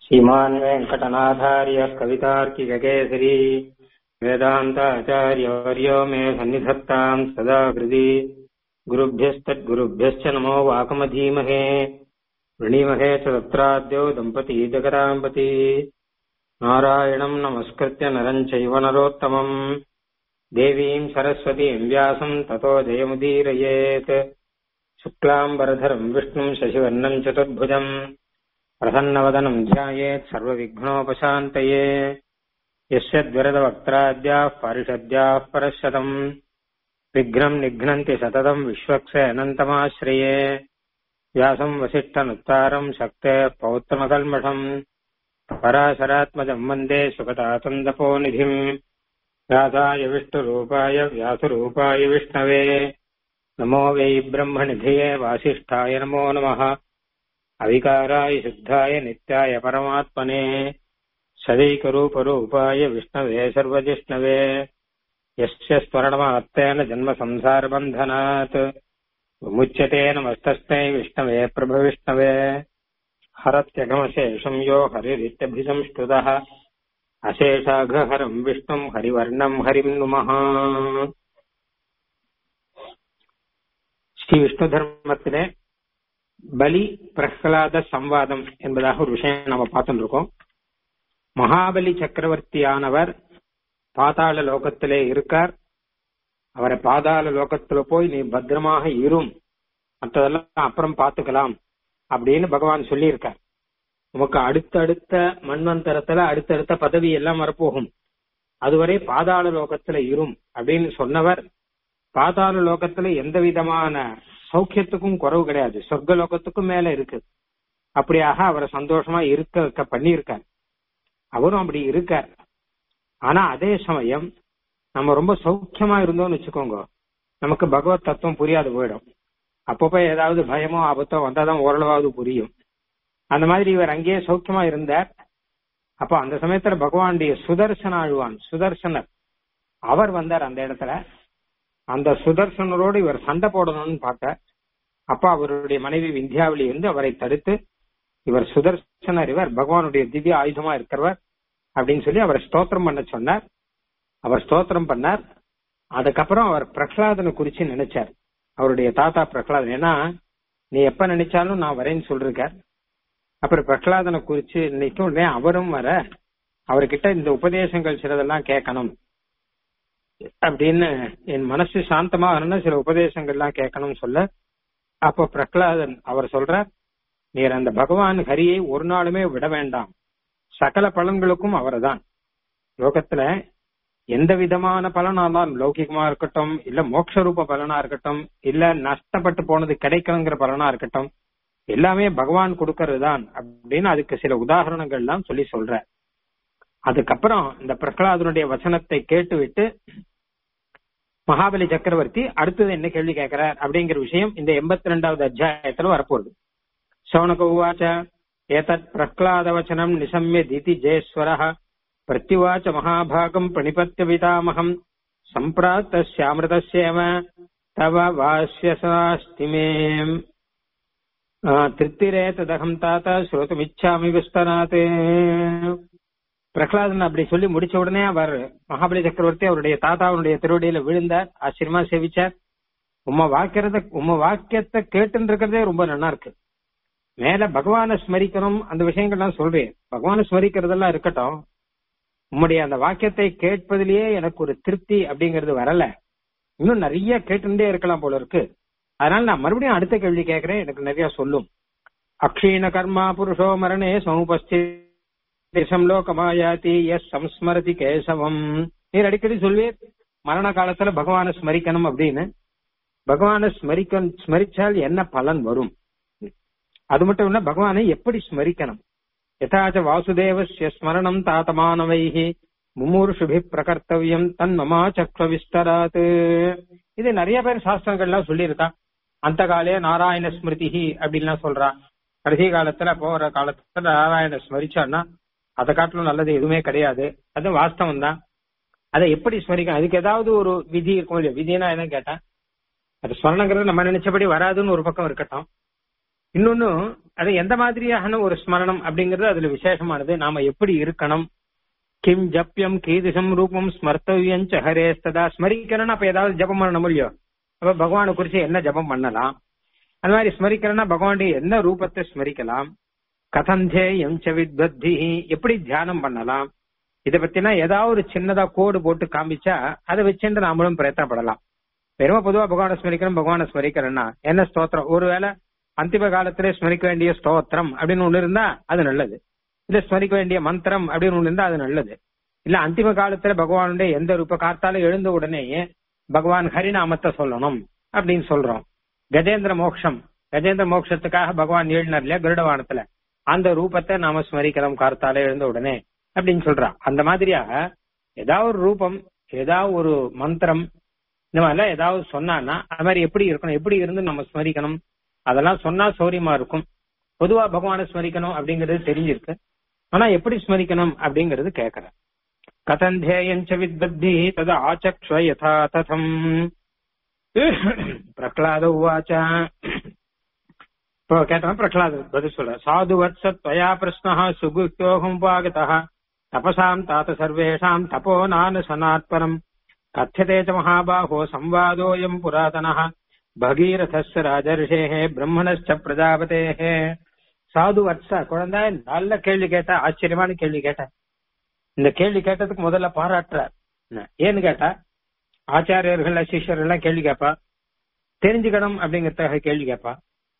श्रीमान् वेङ्कटनाथार्य कवितार्किककेसरी वेदान्ताचार्यवर्यो मे सन्निधत्ताम् सदा कृति गुरुभ्यस्तद्गुरुभ्यश्च नमो वाकमधीमहे वृणीमहे च तत्राद्यौ दम्पती जगदाम्पती नारायणम् नमस्कृत्य नरम् चैव नरोत्तमम् देवीम् सरस्वतीम् व्यासम् ततो जयमुदीरयेत् शुक्लाम्बरधरम् विष्णुम् शशिवर्णम् चतुर्भुजम् प्रसन्नवदनम् ध्यायेत् सर्वविघ्नोपशान्तये यस्य द्विरदवक्त्राद्याः पारिषद्याः परशतम् विघ्नम् निघ्नन्ति सततम् विश्वक्से अनन्तमाश्रये व्यासम् वसिष्ठनुत्तारम् शक्तेः पौत्रमकल्मषम् पराशरात्मजम् वन्दे सुगतातन्दपोनिधिम् व्यासाय विष्णुरूपाय व्यासरूपाय विष्णवे नमो वै ब्रह्मनिधये वासिष्ठाय नमो नमः अविकाराय शुद्धाय नित्याय परमात्मने सदैकरूपरूपाय विष्णवे सर्वजिष्णवे यस्य स्मरणमात्तेन जन्मसंसारबन्धनात् विमुच्यते नमस्तस्मै विष्णवे प्रभविष्णवे हरत्यगमशेषम् यो हरिरित्यभिसंष्कृतः अशेषाघहरम् विष्णुम् हरिवर्णम् हरिम् नुमः ஸ்ரீ விஷ்ணு தர்மத்திலே பலி பிரஹ்லாத சம்வாதம் என்பதாக ஒரு விஷயம் நம்ம பார்த்துட்டு இருக்கோம் மகாபலி சக்கரவர்த்தியானவர் பாதாள லோகத்திலே இருக்கார் அவரை பாதாள லோகத்துல போய் நீ பத்திரமாக இரும் மற்றதெல்லாம் அப்புறம் பார்த்துக்கலாம் அப்படின்னு பகவான் சொல்லியிருக்கார் உமக்கு அடுத்தடுத்த மண்வந்தரத்துல அடுத்தடுத்த பதவி எல்லாம் வரப்போகும் அதுவரை பாதாள லோகத்துல இரும் அப்படின்னு சொன்னவர் பாதாள லோகத்துல எந்த விதமான சௌக்கியத்துக்கும் குறவு கிடையாது சொர்க்க லோகத்துக்கும் மேல இருக்கு அப்படியாக அவரை சந்தோஷமா இருக்க வைக்க பண்ணியிருக்கார் அவரும் அப்படி இருக்கார் ஆனா அதே சமயம் நம்ம ரொம்ப சௌக்கியமா இருந்தோம்னு வச்சுக்கோங்க நமக்கு பகவத் தத்துவம் புரியாது போயிடும் அப்பப்ப ஏதாவது பயமோ ஆபத்தோ வந்தாதான் ஓரளவாவது புரியும் அந்த மாதிரி இவர் அங்கேயே சௌக்கியமா இருந்தார் அப்ப அந்த சமயத்துல பகவானுடைய சுதர்சன ஆழ்வான் சுதர்சனர் அவர் வந்தார் அந்த இடத்துல அந்த சுதர்சனரோடு இவர் சண்டை போடணும்னு பார்த்தார் அப்ப அவருடைய மனைவி விந்தியாவளி வந்து அவரை தடுத்து இவர் சுதர்சனர் இவர் பகவானுடைய திவ்ய ஆயுதமா இருக்கிறவர் அப்படின்னு சொல்லி அவர் ஸ்தோத்திரம் பண்ண சொன்னார் அவர் ஸ்தோத்திரம் பண்ணார் அதுக்கப்புறம் அவர் பிரகலாதனை குறிச்சு நினைச்சார் அவருடைய தாத்தா பிரகலாதன் ஏன்னா நீ எப்ப நினைச்சாலும் நான் வரேன்னு சொல்லிருக்கார் அப்புறம் பிரகலாதனை குறிச்சு நினைக்கும் உடனே அவரும் வர அவர்கிட்ட இந்த உபதேசங்கள் சிலதெல்லாம் கேட்கணும் அப்படின்னு என் மனசு சாந்தமா இருந்தா சில உபதேசங்கள்லாம் கேட்கணும்னு சொல்ல அப்ப பிரகலாதன் அவர் சொல்றார் நீர் அந்த பகவான் ஹரியை ஒரு நாளுமே விட வேண்டாம் சகல பலன்களுக்கும் அவர்தான் லோகத்துல எந்த விதமான பலனாலும் லௌகிகமா இருக்கட்டும் இல்ல மோட்ச ரூப பலனா இருக்கட்டும் இல்ல நஷ்டப்பட்டு போனது கிடைக்கணுங்கிற பலனா இருக்கட்டும் எல்லாமே பகவான் கொடுக்கறது தான் அப்படின்னு அதுக்கு சில உதாரணங்கள் எல்லாம் சொல்லி சொல்ற அதுக்கப்புறம் இந்த பிரகலாதனுடைய வசனத்தை கேட்டுவிட்டு மகாபலி சக்கரவர்த்தி அடுத்தது என்ன கேள்வி கேட்கிறார் அப்படிங்கிற விஷயம் இந்த எண்பத்தி ரெண்டாவது அத்தியாயத்துல வரப்போகுது சௌனக உவாச்ச ஏதத் பிரஹ்லாத வச்சனம் நிசம்ய திதி ஜெயஸ்வர பிரத்யுவாச்ச மகாபாகம் பிரணிபத்திய பிதாமகம் சம்பிராத்தஸ்யாமிருதஸ்யேவ தவ வாஸ்யசாஸ்தி மே திருத்திரே ததகம் தாத்தா ஸ்ரோதமிச்சாமி விஸ்தராத் பிரகலாதன் அப்படி சொல்லி முடிச்ச உடனே அவர் மகாபலி சக்கரவர்த்தி அவருடைய தாத்தாவுடைய திருவடியில விழுந்தார் ஆச்சரியமா சேவிச்சார் உம்ம வாக்கிறத உம்ம வாக்கியத்தை கேட்டுன்னு இருக்கிறதே ரொம்ப நல்லா இருக்கு மேல பகவான ஸ்மரிக்கணும் அந்த விஷயங்கள்லாம் சொல்றேன் பகவான ஸ்மரிக்கிறதெல்லாம் இருக்கட்டும் உம்முடைய அந்த வாக்கியத்தை கேட்பதிலேயே எனக்கு ஒரு திருப்தி அப்படிங்கிறது வரல இன்னும் நிறைய கேட்டுட்டே இருக்கலாம் போல இருக்கு அதனால நான் மறுபடியும் அடுத்த கேள்வி கேட்கிறேன் எனக்கு நிறைய சொல்லும் அக்ஷீண கர்மா புருஷோ மரணே சமுபஸ்தி தேசம் லோகமாயாதி எஸ் சம்ஸ்மரதி கேசவம் நீர் அடிக்கடி சொல்வீர் மரண காலத்துல பகவான ஸ்மரிக்கணும் அப்படின்னு பகவான ஸ்மரிக்க ஸ்மரிச்சால் என்ன பலன் வரும் அது மட்டும் இல்ல பகவானை எப்படி ஸ்மரிக்கணும் யதாச்ச வாசுதேவஸ்ய ஸ்மரணம் தாத்தமானவைஹி மும்மூர்ஷுபி பிரகர்த்தவியம் தன் மமா சக்ர விஸ்தராத் இது நிறைய பேர் சாஸ்திரங்கள்லாம் சொல்லியிருக்கான் அந்த காலே நாராயண ஸ்மிருதி அப்படின்லாம் சொல்றான் கடைசி காலத்துல போற காலத்துல நாராயண ஸ்மரிச்சான்னா அதை காட்டிலும் நல்லது எதுவுமே கிடையாது அது வாஸ்தவம் தான் அதை எப்படி ஸ்மரிக்க அதுக்கு ஏதாவது ஒரு விதி இருக்கும் இல்லையா விதினா என்ன கேட்டேன் அது ஸ்மரணங்கிறது நம்ம நினைச்சபடி வராதுன்னு ஒரு பக்கம் இருக்கட்டும் இன்னொன்னு அது எந்த மாதிரியான ஒரு ஸ்மரணம் அப்படிங்கிறது அதுல விசேஷமானது நாம எப்படி இருக்கணும் கிம் ஜப்யம் கீதிசம் ரூபம் ஸ்மர்த்தவியம் ஹரேஸ்ததா ஸ்மரிக்கணும்னா அப்ப ஏதாவது ஜபம் பண்ணணும் இல்லையோ அப்ப பகவானை குறிச்சு என்ன ஜபம் பண்ணலாம் அது மாதிரி ஸ்மரிக்கிறேன்னா பகவானுடைய எந்த ரூபத்தை ஸ்மரிக்கலாம் கதந்தேயம் ச வித்வத்தி எப்படி தியானம் பண்ணலாம் இதை பத்தினா ஏதாவது ஒரு சின்னதா கோடு போட்டு காமிச்சா அதை வச்சுட்டு நாமளும் பிரயத்தனப்படலாம் வெறும் பொதுவா பகவானை ஸ்மரிக்கணும் பகவானை ஸ்மரிக்கிறேன்னா என்ன ஸ்தோத்திரம் ஒருவேளை அந்திம காலத்திலே ஸ்மரிக்க வேண்டிய ஸ்தோத்திரம் அப்படின்னு ஒண்ணு இருந்தா அது நல்லது இல்ல ஸ்மரிக்க வேண்டிய மந்திரம் அப்படின்னு ஒண்ணு இருந்தா அது நல்லது இல்ல அந்திம காலத்துல பகவானுடைய எந்த ரூப காத்தால எழுந்த உடனேயே பகவான் ஹரிநாமத்தை சொல்லணும் அப்படின்னு சொல்றோம் கஜேந்திர மோக்ஷம் கஜேந்திர மோட்சத்துக்காக பகவான் எழுதினார் இல்லையா கருடவானத்துல அந்த ரூபத்தை நாம ஸ்மரிக்கிறோம் கார்த்தால எழுந்த உடனே அப்படின்னு சொல்றான் அந்த மாதிரியாக ஏதாவது ஒரு ரூபம் ஏதாவது ஒரு மந்திரம் இந்த மாதிரிலாம் ஏதாவது சொன்னான்னா அது மாதிரி எப்படி இருக்கணும் எப்படி இருந்து நம்ம ஸ்மரிக்கணும் அதெல்லாம் சொன்னா சௌரியமா இருக்கும் பொதுவா பகவானை ஸ்மரிக்கணும் அப்படிங்கிறது தெரிஞ்சிருக்கு ஆனா எப்படி ஸ்மரிக்கணும் அப்படிங்கிறது கேட்கிறேன் கதந்தேயஞ்ச வித்பத்தி தத ஆச்சக்ஷ யதா ததம் பிரகலாத உவாச்ச இப்போ கேட்டவன் பிரகலாத பதில் சொல்ற சாது வத்ச त्वया प्रश्नः सुगुह्योऽहम् वागतः तपसाम् तात सर्वेषाम् तपो नानुसनात्परम् कथ्यते च महाबाहो संवादोऽयम् पुरातनः பகீரதஸ்ய ராஜர்ஷேஹே பிரம்மணஸ்ச பிரஜாபதேஹே சாது வத்ச குழந்தை நல்ல கேள்வி கேட்ட ஆச்சரியமான கேள்வி கேட்ட இந்த கேள்வி கேட்டதுக்கு முதல்ல பாராட்டுறார் ஏன்னு கேட்டா ஆச்சாரியர்கள் சிஷ்யர்கள் எல்லாம் கேள்வி கேட்பா தெரிஞ்சுக்கணும் அப்படிங்கறதுக்காக கேள்வி கேட்பா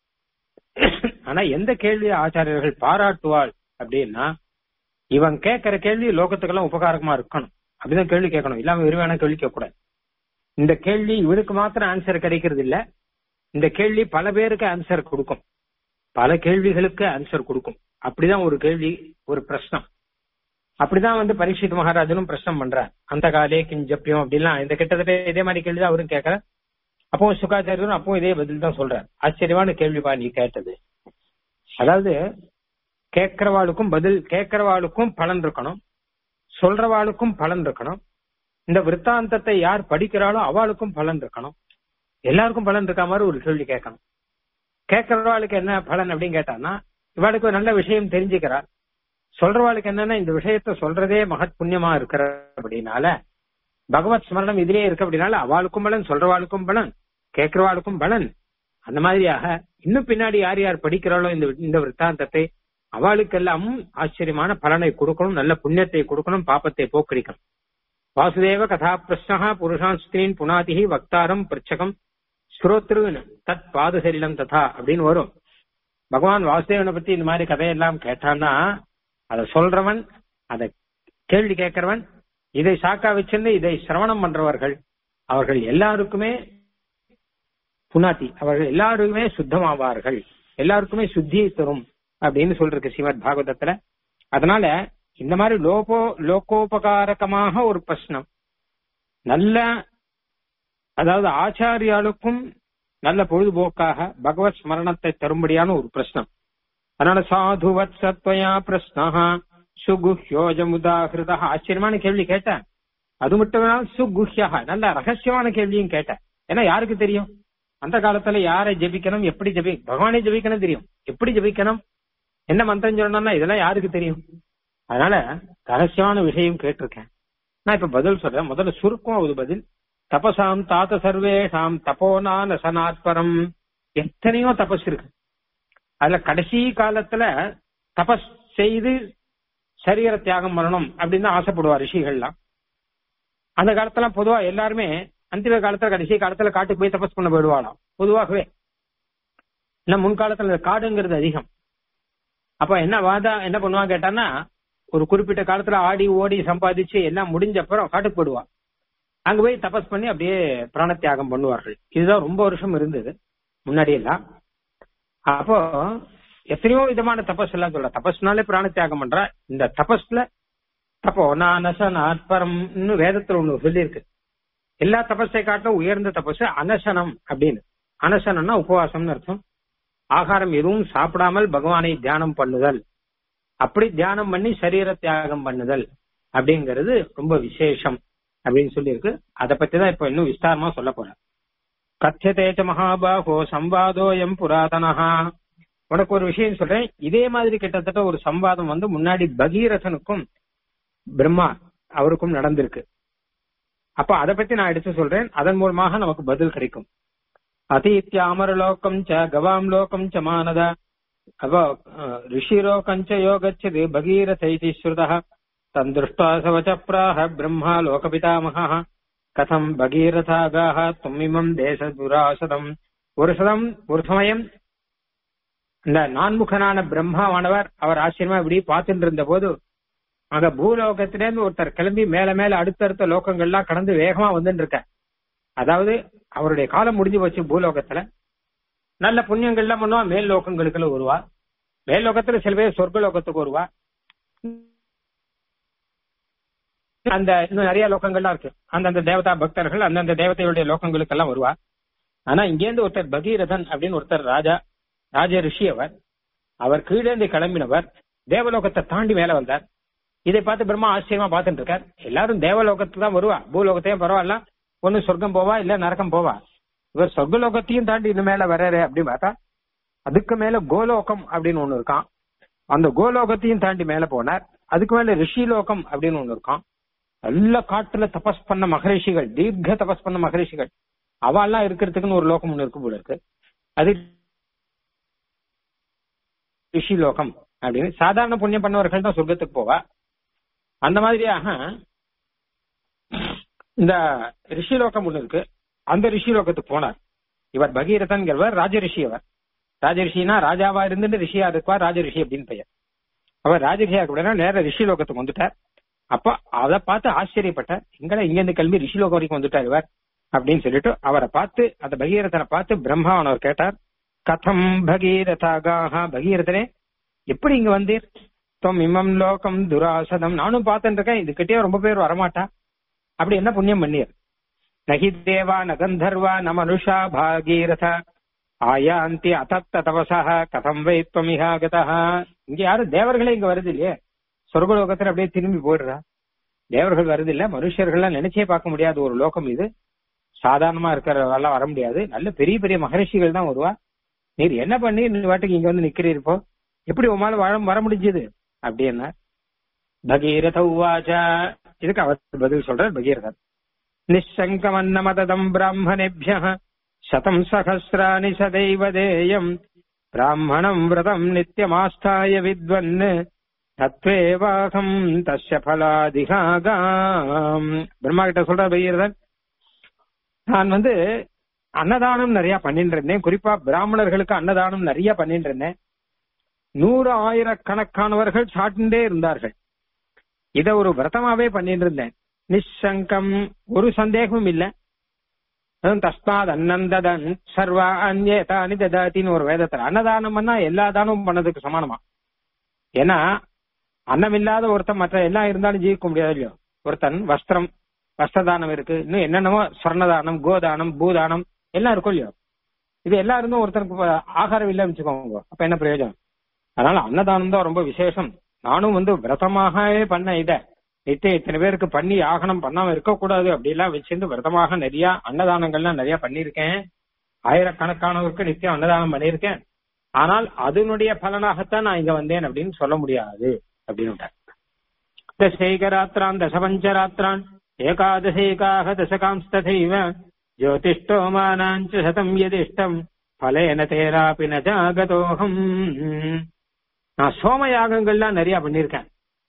ஆனா எந்த கேள்வி ஆச்சாரியர்கள் பாராட்டுவாள் அப்படின்னா இவன் கேட்கிற கேள்வி லோகத்துக்கெல்லாம் உபகாரமா இருக்கணும் அப்படிதான் கேள்வி கேட்கணும் இல்லாம விரிவான கேள்வி கேட்க கூடாது இந்த கேள்வி இவருக்கு மாத்திரம் ஆன்சர் கிடைக்கிறது இல்ல இந்த கேள்வி பல பேருக்கு ஆன்சர் கொடுக்கும் பல கேள்விகளுக்கு ஆன்சர் கொடுக்கும் அப்படிதான் ஒரு கேள்வி ஒரு பிரश्னம் அப்படிதான் வந்து பரீட்சித் மகாராஜனும் பிரச்சனை பண்றார் அந்த காலே கிஞ்சப்பியம் அப்படிலாம் இந்த கிட்டத்தட்ட இதே மாதிரி கேள்விதான் அவரும் கேட்கற அப்போ சுகாச்சாரியரும் அப்பவும் இதே பதில் தான் சொல்றார் ஆச்சரியமான கேள்விப்பா நீ கேட்டது அதாவது கேட்கிறவாளுக்கும் பதில் கேட்கிறவாளுக்கும் பலன் இருக்கணும் சொல்றவாளுக்கும் பலன் இருக்கணும் இந்த விற்த்தாந்தத்தை யார் படிக்கிறாளோ அவளுக்கும் பலன் இருக்கணும் எல்லாருக்கும் பலன் இருக்க மாதிரி ஒரு கேள்வி கேட்கணும் கேட்கறவாளுக்கு என்ன பலன் அப்படின்னு கேட்டான்னா இவாளுக்கு ஒரு நல்ல விஷயம் தெரிஞ்சுக்கிறா சொல்றவாளுக்கு என்னன்னா இந்த விஷயத்த சொல்றதே மகத் புண்ணியமா இருக்கிற அப்படின்னால பகவத் ஸ்மரணம் இதுலயே இருக்கு அப்படின்னால அவளுக்கும் பலன் சொல்றவாளுக்கும் பலன் கேட்கிறவாளுக்கும் பலன் அந்த மாதிரியாக இன்னும் பின்னாடி யார் யார் படிக்கிறாளோ இந்த இந்த விற்த்தாந்தத்தை அவளுக்கெல்லாம் ஆச்சரியமான பலனை கொடுக்கணும் நல்ல புண்ணியத்தை கொடுக்கணும் பாப்பத்தை போக்கடிக்கணும் வாசுதேவ கதா பிரஸ்னா புருஷான் ஸ்திரீன் புனாதிஹி வக்தாரம் பிரச்சகம் ஸ்ரோத்ருன்னு தத் பாதசரீலம் ததா அப்படின்னு வரும் பகவான் வாசுதேவனை பத்தி இந்த மாதிரி கதையெல்லாம் கேட்டான்னா அதை சொல்றவன் அதை கேள்வி கேட்கிறவன் இதை சாக்கா வச்சிருந்து இதை சிரவணம் பண்றவர்கள் அவர்கள் எல்லாருக்குமே புனாதி அவர்கள் எல்லாருக்குமே சுத்தமாவார்கள் எல்லாருக்குமே சுத்தியை தரும் அப்படின்னு சொல்றது ஸ்ரீமத் பாகவதத்துல அதனால இந்த மாதிரி லோகோ லோகோபகாரகமாக ஒரு பிரശ്னம் நல்ல அதாவது ஆச்சாரியாளுக்கும் நல்ல பொழுதுபோக்காக பகவத் ஸ்மரணத்தை தரும்படியான ஒரு பிரശ്னம் அதனால சாது வத்சத்வயா பிரஸ்னா சுகுஹ்யோஜமுதாகிருதா ஆச்சரியமான கேள்வி கேட்டேன் அது மட்டும் இல்லாமல் சுகுஹ்யா நல்ல ரகசியமான கேள்வியும் கேட்டேன் ஏன்னா யாருக்கு தெரியும் அந்த காலத்துல யாரை ஜெபிக்கணும் எப்படி ஜெபி பகவானே ஜெபிக்கணும் தெரியும் எப்படி ஜெபிக்கணும் என்ன மந்திரம் சொல்லணும்னா இதெல்லாம் யாருக்கு தெரியும் அதனால ரகசியமான விஷயம் கேட்டிருக்கேன் நான் இப்ப பதில் சொல்றேன் முதல்ல சுருக்கம் ஒரு பதில் தபசாம் தாத்த சர்வேஷாம் தபோனான சனாத்பரம் எத்தனையோ தபஸ் இருக்கு அதுல கடைசி காலத்துல தபஸ் செய்து சரீர தியாகம் பண்ணணும் அப்படின்னு தான் ஆசைப்படுவார் ரிஷிகள்லாம் அந்த காலத்துல பொதுவா எல்லாருமே அந்திம காலத்துல கடைசி காலத்துல காட்டுக்கு போய் தபஸ் பண்ண போயிடுவாளாம் பொதுவாகவே இன்னும் முன்காலத்துல காடுங்கிறது அதிகம் அப்ப என்ன வாதா என்ன பண்ணுவான் கேட்டான்னா ஒரு குறிப்பிட்ட காலத்துல ஆடி ஓடி சம்பாதிச்சு எல்லாம் முடிஞ்ச அப்புறம் காட்டுக்கு போயிடுவா அங்க போய் தபஸ் பண்ணி அப்படியே பிராண தியாகம் பண்ணுவார்கள் இதுதான் ரொம்ப வருஷம் இருந்தது முன்னாடி எல்லாம் அப்போ எத்தனையோ விதமான தபஸ் எல்லாம் சொல்ற தபஸ்னாலே பிராண தியாகம் பண்றா இந்த தபஸ்ல தப்போ அனசன் ஆத்பரம் வேதத்துல ஒண்ணு சொல்லியிருக்கு எல்லா தபஸை காட்டும் உயர்ந்த தபஸ் அனசனம் அப்படின்னு அனசனம்னா உபவாசம்னு அர்த்தம் ஆகாரம் எதுவும் சாப்பிடாமல் பகவானை தியானம் பண்ணுதல் அப்படி தியானம் பண்ணி சரீர தியாகம் பண்ணுதல் அப்படிங்கிறது ரொம்ப விசேஷம் அப்படின்னு சொல்லியிருக்கு அதை பத்தி தான் இப்ப இன்னும் விஸ்தாரமா சொல்ல போறேன் கத்தியதேச்ச மகாபாகோ சம்வாதோயம் புராதனஹா உனக்கு ஒரு விஷயம் சொல்றேன் இதே மாதிரி கிட்டத்தட்ட ஒரு சம்வாதம் வந்து முன்னாடி பகீரதனுக்கும் பிரம்மா அவருக்கும் நடந்திருக்கு அப்ப அதை பத்தி நான் எடுத்து சொல்றேன் அதன் மூலமாக நமக்கு பதில் கிடைக்கும் அதீத்ய அமரலோகம் ச கவாம் லோகம் ச மானத அப்போ ரிஷிரோகம் ச யோகச்சது பகீரத இதி ஸ்ருதः தந்திருஷ்டா சவச்ச பிராஹ பிரம்மா லோகபிதாமகः கதம் பகீரதாகாக தும்மிமம் தேச துராசதம் ஒரு சதம் ஒரு சமயம் இந்த நான்முகனான பிரம்மாவானவர் அவர் ஆச்சரியமா இப்படி பார்த்துட்டு இருந்த போது அங்க பூலோகத்திலேருந்து ஒருத்தர் கிளம்பி மேல மேல அடுத்தடுத்த லோகங்கள்லாம் கடந்து வேகமா வந்துட்டு இருக்க அதாவது அவருடைய காலம் முடிஞ்சு போச்சு பூலோகத்துல நல்ல புண்ணியங்கள்லாம் பண்ணுவா மேல் லோகங்களுக்குள்ள வருவா மேல் லோகத்துல சில பேர் சொர்க்க லோகத்துக்கு வருவா அந்த இன்னும் நிறைய லோகங்கள்லாம் இருக்கு அந்தந்த தேவதா பக்தர்கள் அந்தந்த தேவதையுடைய லோகங்களுக்கெல்லாம் வருவா ஆனா இங்கேருந்து ஒருத்தர் பகீரதன் அப்படின்னு ஒருத்தர் ராஜா ராஜ ரிஷி அவர் அவர் கீழேந்து கிளம்பினவர் தேவலோகத்தை தாண்டி மேல வந்தார் இதை பார்த்து பிரம்மா ஆச்சரியமா பார்த்துட்டு இருக்கார் எல்லாரும் தேவலோகத்துக்கு தான் வருவா பூலோகத்தையும் பரவாயில்ல ஒண்ணு சொர்க்கம் போவா இல்ல நரக்கம் போவா இவர் சொர்க்கலோகத்தையும் தாண்டி இது மேல வர்றாரு அப்படின்னு பார்த்தா அதுக்கு மேல கோலோகம் அப்படின்னு ஒண்ணு இருக்கான் அந்த கோலோகத்தையும் தாண்டி மேல போனார் அதுக்கு மேல ரிஷிலோகம் அப்படின்னு ஒண்ணு இருக்கான் நல்ல காட்டுல தபஸ் பண்ண மகரிஷிகள் தீர்க்க தபஸ் பண்ண மகரிஷிகள் அவெல்லாம் இருக்கிறதுக்குன்னு ஒரு லோகம் ஒண்ணு இருக்கு போல இருக்கு அது ரிஷிலோகம் அப்படின்னு சாதாரண புண்ணியம் பண்ணவர்கள் தான் சொர்க்கத்துக்கு போவா அந்த மாதிரியாக இந்த ரிஷிலோகம் ஒண்ணு இருக்கு அந்த ரிஷிலோகத்துக்கு போனார் இவர் பகீரதன்கிறவர் ராஜரிஷி அவர் ராஜரிஷினா ராஜாவா இருந்துட்டு ரிஷியா இருக்குவா ராஜரிஷி அப்படின்னு பெயர் அவர் ராஜரிஷியா அப்படின்னா நேர ரிஷிலோகத்துக்கு வந்துட்டார் அப்ப அதை பார்த்து ஆச்சரியப்பட்டார் எங்கடா இங்க இருந்து கிளம்பி ரிஷிலோகம் வரைக்கும் வந்துட்டார் இவர் அப்படின்னு சொல்லிட்டு அவரை பார்த்து அந்த பகீரதனை பார்த்து பிரம்மாவனவர் கேட்டார் கதம் பகீரதாகாக பகீரதனே எப்படி இங்க வந்தீர் தொம் இமம் லோகம் துராசதம் நானும் பார்த்துட்டு இருக்கேன் இதுகிட்டே ரொம்ப பேர் வரமாட்டா அப்படி என்ன புண்ணியம் பண்ணியர் நகி தேவா ந கந்தர்வா ந மனுஷா பாகீரத ஆயாந்தி அதப்த தபசா கதம் வைத்வமிகாகதா இங்க யாரும் தேவர்களே இங்க வருது இல்லையே சொர்க்கலோகத்துல அப்படியே திரும்பி போயிடுறா தேவர்கள் வருது இல்ல மனுஷர்கள்லாம் நினைச்சே பார்க்க முடியாத ஒரு லோகம் இது சாதாரணமா இருக்கிறவெல்லாம் வர முடியாது நல்ல பெரிய பெரிய மகரிஷிகள் தான் வருவா நீர் என்ன பண்ணி நீ வாட்டுக்கு இங்க வந்து நிக்கிறீர் இப்போ எப்படி உமால வாழ வர முடிஞ்சது அப்படின்னா பகீரத உவாச்சா இதுக்கு அவர் பதில் சொல்றார் பகீரதன் நிசங்கமன்னமதம் பிராமணேபிய சதம் சகசிராணி சதைவ தேயம் பிராமணம் விரதம் நித்தியமாஸ்தாய வித்வன் தத்வேவாகம் தஸ்ய பலாதிகாகாம் பிரம்மா கிட்ட சொல்ற பகீரதன் நான் வந்து அன்னதானம் நிறைய பண்ணிட்டு இருந்தேன் குறிப்பா பிராமணர்களுக்கு அன்னதானம் நிறைய பண்ணிட்டு இருந்தேன் நூறு ஆயிரக்கணக்கானவர்கள் சாட்டுண்டே இருந்தார்கள் இத ஒரு விரதமாவே பண்ணிட்டு இருந்தேன் நிசங்கம் ஒரு சந்தேகமும் இல்ல தஸ்மாத் அன்னந்ததன் சர்வா அந்நேதானி ததாத்தின்னு ஒரு வேதத்துல அன்னதானம் பண்ணா எல்லா தானமும் பண்ணதுக்கு சமானமா ஏன்னா அன்னம் இல்லாத ஒருத்தன் மற்ற எல்லாம் இருந்தாலும் ஜீவிக்க முடியாது இல்லையோ ஒருத்தன் வஸ்திரம் வஸ்திரதானம் இருக்கு இன்னும் என்னென்னமோ ஸ்வர்ணதானம் கோதானம் பூதானம் எல்லாம் இருக்கும் இல்லையோ இது எல்லாம் இருந்தும் ஒருத்தனுக்கு ஆகாரம் இல்லைன்னு வச்சுக்கோங்க அப்ப என்ன பிரயோஜனம் அதனால அன்னதானம் தான் ரொம்ப விசேஷம் நானும் வந்து விரதமாகவே பண்ண இத நித்திய இத்தனை பேருக்கு பண்ணி ஆகணும் பண்ணாம இருக்கக்கூடாது அப்படி எல்லாம் வச்சிருந்து விரதமாக நிறைய அன்னதானங்கள்லாம் நிறைய பண்ணிருக்கேன் ஆயிரக்கணக்கானவருக்கு நித்தியம் அன்னதானம் பண்ணியிருக்கேன் ஆனால் அதனுடைய பலனாகத்தான் நான் இங்க வந்தேன் அப்படின்னு சொல்ல முடியாது அப்படின்னு தசைகராத்திரான் தசபஞ்சராத்திரான் ஏகாதசைகாக தசகாம்ஸ்ததைவ ஜோதிஷ்டோமானாஞ்ச சதம் யதிஷ்டம் பலேன தேராபி நஜாகதோகம் நான் சோம யாகங்கள்லாம் நிறைய பண்ணிருக்கேன்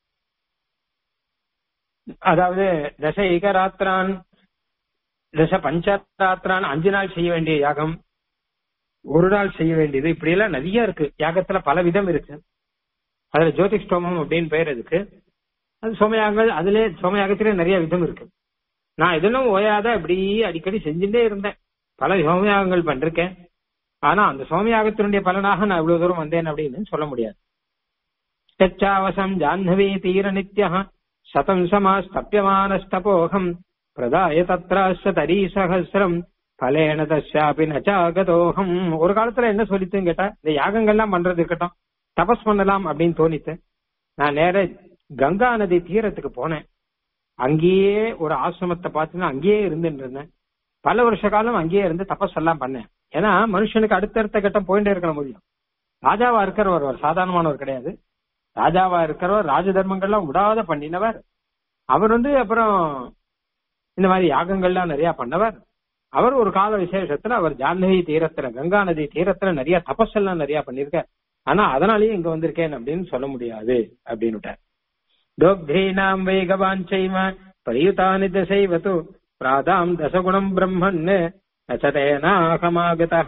அதாவது தச ஏகராத்திரான் தச பஞ்சராத்திரான் அஞ்சு நாள் செய்ய வேண்டிய யாகம் ஒரு நாள் செய்ய வேண்டியது இப்படி எல்லாம் நிறைய இருக்கு யாகத்துல பல விதம் இருக்கு அதுல ஜோதிஷ்டோமம் அப்படின்னு பெயர் இருக்கு அது சோமயாகங்கள் அதுல சோமயாகத்திலே நிறைய விதம் இருக்கு நான் இதெல்லாம் ஓயாத இப்படி அடிக்கடி செஞ்சுட்டே இருந்தேன் பல சோமயாகங்கள் பண்ணிருக்கேன் ஆனா அந்த சோமயாகத்தினுடைய பலனாக நான் இவ்வளவு தூரம் வந்தேன் அப்படின்னு சொல்ல முடியாது தச்சாவசம் ஜாஹ்னவி தீர நித்யா சதம் சமாஸ்தப்பியமானஸ்தபோகம் பிரதாய தத்ராச தரி சகசிரம் பலேன தஸ்யாபி நச்சாகதோகம் ஒரு காலத்துல என்ன சொல்லித்துன்னு கேட்டா இந்த யாகங்கள்லாம் பண்றது இருக்கட்டும் தபஸ் பண்ணலாம் அப்படின்னு தோணித்து நான் நேர கங்கா நதி தீரத்துக்கு போனேன் அங்கேயே ஒரு ஆசிரமத்தை பார்த்து அங்கேயே இருந்துட்டு இருந்தேன் பல வருஷ காலம் அங்கேயே இருந்து தபஸ் எல்லாம் பண்ணேன் ஏன்னா மனுஷனுக்கு அடுத்தடுத்த கட்டம் போயிட்டே இருக்க முடியும் ராஜாவா இருக்கிறவர் ஒரு சாதாரணமானவர் கிடையாது ராஜாவா இருக்கிறவர் ராஜ தர்மங்கள்லாம் விடாத பண்ணினவர் அவர் வந்து அப்புறம் இந்த மாதிரி யாகங்கள்லாம் நிறைய பண்ணவர் அவர் ஒரு கால விசேஷத்துல அவர் ஜான்ஹவி தீரத்துல கங்கா நதி தீரத்துல நிறைய தபஸெல்லாம் நிறைய பண்ணிருக்கார் ஆனா அதனாலயே இங்க வந்திருக்கேன் அப்படின்னு சொல்ல முடியாது அப்படின்னுட்டார் தோக்தீனாம் வேகவாஞ்சைம பரியுதானி தசைவத்து பிராதாம் தசகுணம் பிரம்மன் நச்சதேனாகமாகதா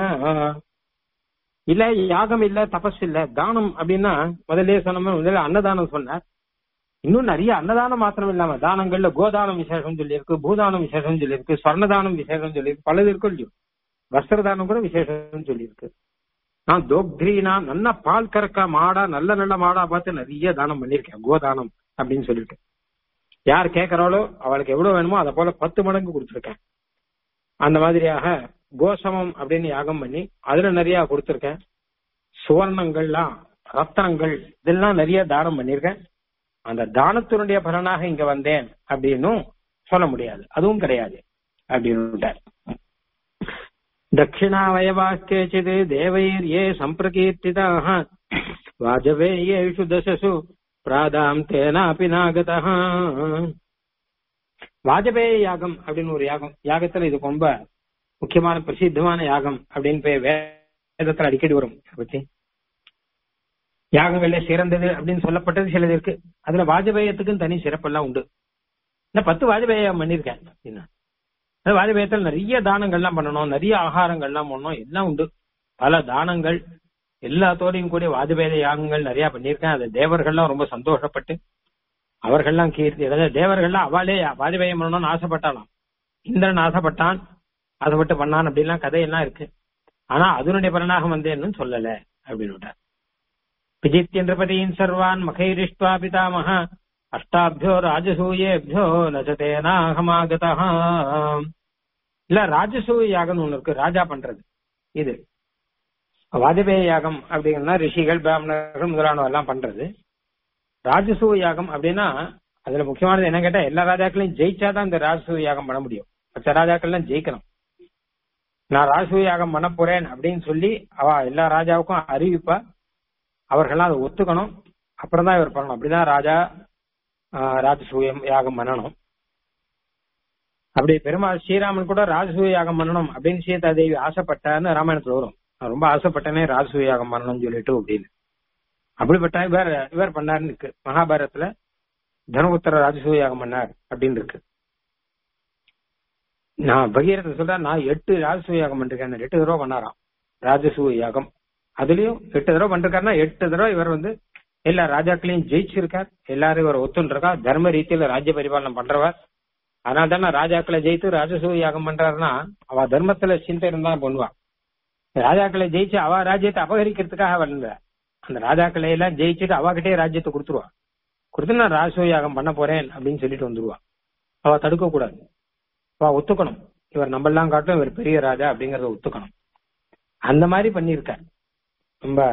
இல்ல யாகம் இல்ல தபஸ் இல்ல தானம் அப்படின்னா முதல்ல சொன்ன மாதிரி முதல்ல அன்னதானம் சொன்னார் இன்னும் நிறைய அன்னதானம் மாத்திரம் இல்லாம தானங்கள்ல கோதானம் விசேஷம் சொல்லியிருக்கு பூதானம் விசேஷம் சொல்லியிருக்கு ஸ்வர்ணதானம் விசேஷம் சொல்லியிருக்கு பலது இருக்கும் இல்லையோ வஸ்திரதானம் கூட விசேஷம் சொல்லியிருக்கு நான் தோக்திரீனா நல்ல பால் கறக்க மாடா நல்ல நல்ல மாடா பார்த்து நிறைய தானம் பண்ணிருக்கேன் கோதானம் அப்படின்னு சொல்லிட்டு யார் கேட்கறாளோ அவளுக்கு எவ்வளவு வேணுமோ அதை போல பத்து மடங்கு கொடுத்துருக்கேன் அந்த மாதிரியாக கோசமம் அப்படின்னு யாகம் பண்ணி அதுல நிறைய கொடுத்துருக்கேன் சுவர்ணங்கள்லாம் ரத்தனங்கள் இதெல்லாம் நிறைய தானம் பண்ணிருக்கேன் அந்த தானத்தினுடைய பலனாக இங்க வந்தேன் அப்படின்னும் சொல்ல முடியாது அதுவும் கிடையாது அப்படின்னு தட்சிணாவயவாக்கேச்சித் தேவைர் ஏ சம்பிரகீர்த்திதாக வாஜபேயேஷு தசசு பிராதாம் தேனாபி நாகதா வாஜபேய யாகம் அப்படின்னு ஒரு யாகம் யாகத்துல இது ரொம்ப முக்கியமான பிரசித்தமான யாகம் அப்படின்னு போய் வேதத்துல அடிக்கடி வரும் பத்தி யாகங்கள்ல சிறந்தது அப்படின்னு சொல்லப்பட்டது சிலது இருக்கு அதுல வாஜபேயத்துக்கும் தனி சிறப்பெல்லாம் உண்டு நான் பத்து வாஜபேயம் பண்ணிருக்கேன் அப்படின்னா அந்த வாஜபேயத்தில் நிறைய தானங்கள்லாம் பண்ணணும் நிறைய ஆகாரங்கள்லாம் பண்ணணும் எல்லாம் உண்டு பல தானங்கள் எல்லாத்தோடையும் கூடிய வாஜபேய யாகங்கள் நிறைய பண்ணியிருக்கேன் அது தேவர்கள்லாம் ரொம்ப சந்தோஷப்பட்டு அவர்கள்லாம் கீர்த்தி அதாவது தேவர்கள்லாம் அவளே வாஜபேயம் பண்ணணும்னு ஆசைப்பட்டாலாம் இந்திரன் ஆசைப்பட்டான் ஆசைப்பட்டு பண்ணான் அப்படிலாம் கதையெல்லாம் இருக்கு ஆனா அதனுடைய பலனாக வந்தேன்னு சொல்லல அப்படின்னு விட்டார் விஜித்யந்திரபதியின் சர்வான் மகைரிஷ்டுவா பிதாமக அஷ்டாபியோ ராஜசூயேபியோ நச்சதேனாகமாகதா இல்ல ராஜசூய யாகம்னு ஒண்ணு இருக்கு ராஜா பண்றது இது வாஜபேய யாகம் அப்படிங்கன்னா ரிஷிகள் பிராமணர்கள் முதலானவ எல்லாம் பண்றது ராஜசூய யாகம் அப்படின்னா அதுல முக்கியமானது என்ன கேட்டா எல்லா ராஜாக்களையும் ஜெயிச்சாதான் இந்த ராஜசூய யாகம் பண்ண முடியும் மற்ற ராஜாக்கள்லாம் ஜெயிக்கணும் நான் ராஜசூய யாகம் பண்ண போறேன் அப்படின்னு சொல்லி அவ எல்லா ராஜாவுக்கும் அறிவிப்பா அவர்கள்லாம் அதை ஒத்துக்கணும் அப்புறம் தான் இவர் பண்ணணும் அப்படிதான் ராஜா ராஜசூயம் யாகம் பண்ணணும் அப்படி பெருமாள் ஸ்ரீராமன் கூட ராஜசூய யாகம் பண்ணணும் அப்படின்னு சீதா தேவி ஆசைப்பட்டான்னு ராமாயணத்துல வரும் நான் ரொம்ப ஆசைப்பட்டனே ராஜசூய யாகம் பண்ணணும்னு சொல்லிட்டு அப்படின்னு அப்படிப்பட்ட இவர் இவர் பண்ணாருன்னு இருக்கு மகாபாரதத்துல தனுபுத்திர ராஜசூய யாகம் பண்ணார் அப்படின்னு இருக்கு நான் பகீரத சொல்றேன் நான் எட்டு ராஜசூய யாகம் பண்ணிருக்கேன் எட்டு தடவை பண்ணாராம் ராஜசூய யாகம் அதுலயும் எட்டு தடவை பண்ணிருக்காருன்னா எட்டு தடவை இவர் வந்து எல்லா ராஜாக்களையும் ஜெயிச்சிருக்கார் எல்லாரும் இவர் ஒத்துருக்கா தர்ம ரீதியில ராஜ்ய பரிபாலனம் பண்றவர் அதனால தானே ராஜாக்களை ஜெயித்து ராஜசூய யாகம் பண்றாருன்னா அவ தர்மத்துல சிந்தை இருந்தா பண்ணுவா ராஜாக்களை ஜெயிச்சு அவ ராஜ்யத்தை அபகரிக்கிறதுக்காக வரல அந்த ராஜாக்களை எல்லாம் ஜெயிச்சுட்டு அவகிட்டே ராஜ்யத்தை கொடுத்துருவா கொடுத்து நான் ராஜசூய யாகம் பண்ண போறேன் அப்படின்னு சொல்லிட்டு வந்துருவா அவ தடுக்க கூடாது அவ ஒத்துக்கணும் இவர் நம்மெல்லாம் காட்டும் இவர் பெரிய ராஜா அப்படிங்கறத ஒத்துக்கணும் அந்த மாதிரி பண்ணியிருக்கார் ரொம்ப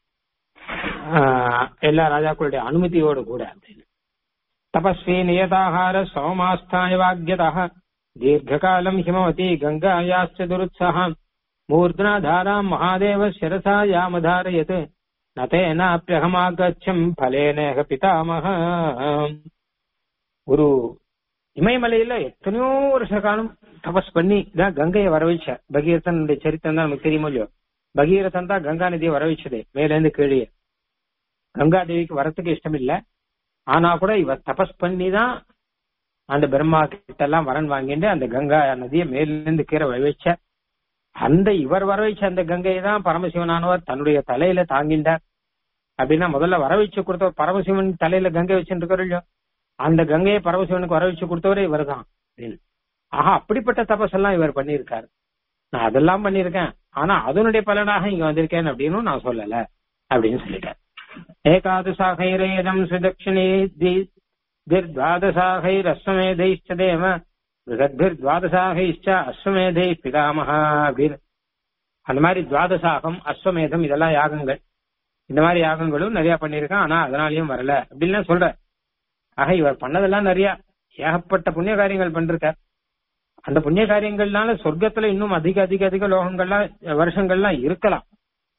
எல்லா ராஜாக்களுடைய அனுமதியோடு கூட அப்படின்னு தபஸ்வி நியதாகார சோமாஸ்தாய வாக்கியதா தீர்க்காலம் ஹிமவதி கங்காயாச்ச துருத்சகம் மூர்தனா தாராம் மகாதேவ சிரசா யாமதாரயத் நதேனாப்பியகமாகச்சம் பலேனேக பிதாமக ஒரு இமயமலையில எத்தனையோ வருஷ காலம் தபஸ் பண்ணி தான் கங்கையை வர வச்ச பகீரதனுடைய சரித்திரம் தான் நமக்கு தெரியுமோ இல்லையோ பகீரதன் தான் கங்கா நதியை வர வச்சதே மேல இருந்து கீழே கங்கா தேவிக்கு வரத்துக்கு இஷ்டம் இல்ல ஆனா கூட இவ தபஸ் பண்ணி தான் அந்த பிரம்மா கிட்ட எல்லாம் வரன் வாங்கிட்டு அந்த கங்கா நதியை மேல இருந்து கீழே வர வச்ச அந்த இவர் வர வச்ச அந்த கங்கையை தான் பரமசிவனானவர் தன்னுடைய தலையில தாங்கின்றார் அப்படின்னா முதல்ல வர வச்சு கொடுத்தவர் பரமசிவன் தலையில கங்கை வச்சுட்டு இல்லையோ அந்த கங்கையை பரமசிவனுக்கு வர வச்சு கொடுத்தவரே இவர் தான் ஆஹா அப்படிப்பட்ட தபஸ் எல்லாம் இவர் பண்ணியிருக்காரு நான் அதெல்லாம் பண்ணிருக்கேன் ஆனா அதனுடைய பலனாக இங்க வந்திருக்கேன் அப்படின்னு நான் சொல்லல அப்படின்னு சொல்லிட்டேன் ஏகாதசாகைரேதம் சுதட்சிணே தீர்வாதசாகைரஸ்வமேதைச்ச தேவ பிருகத்பிர்வாதசாகைச்ச அஸ்வமேதை பிதாமகா அப்படின்னு அந்த மாதிரி துவாதசாகம் அஸ்வமேதம் இதெல்லாம் யாகங்கள் இந்த மாதிரி யாகங்களும் நிறைய பண்ணியிருக்கான் ஆனா அதனாலயும் வரல அப்படின்லாம் சொல்ற ஆக இவர் பண்ணதெல்லாம் நிறைய ஏகப்பட்ட புண்ணிய காரியங்கள் பண்ணிருக்கார் அந்த புண்ணிய காரியங்கள்னால சொர்க்கத்துல இன்னும் அதிக அதிக அதிக லோகங்கள்லாம் வருஷங்கள்லாம் இருக்கலாம்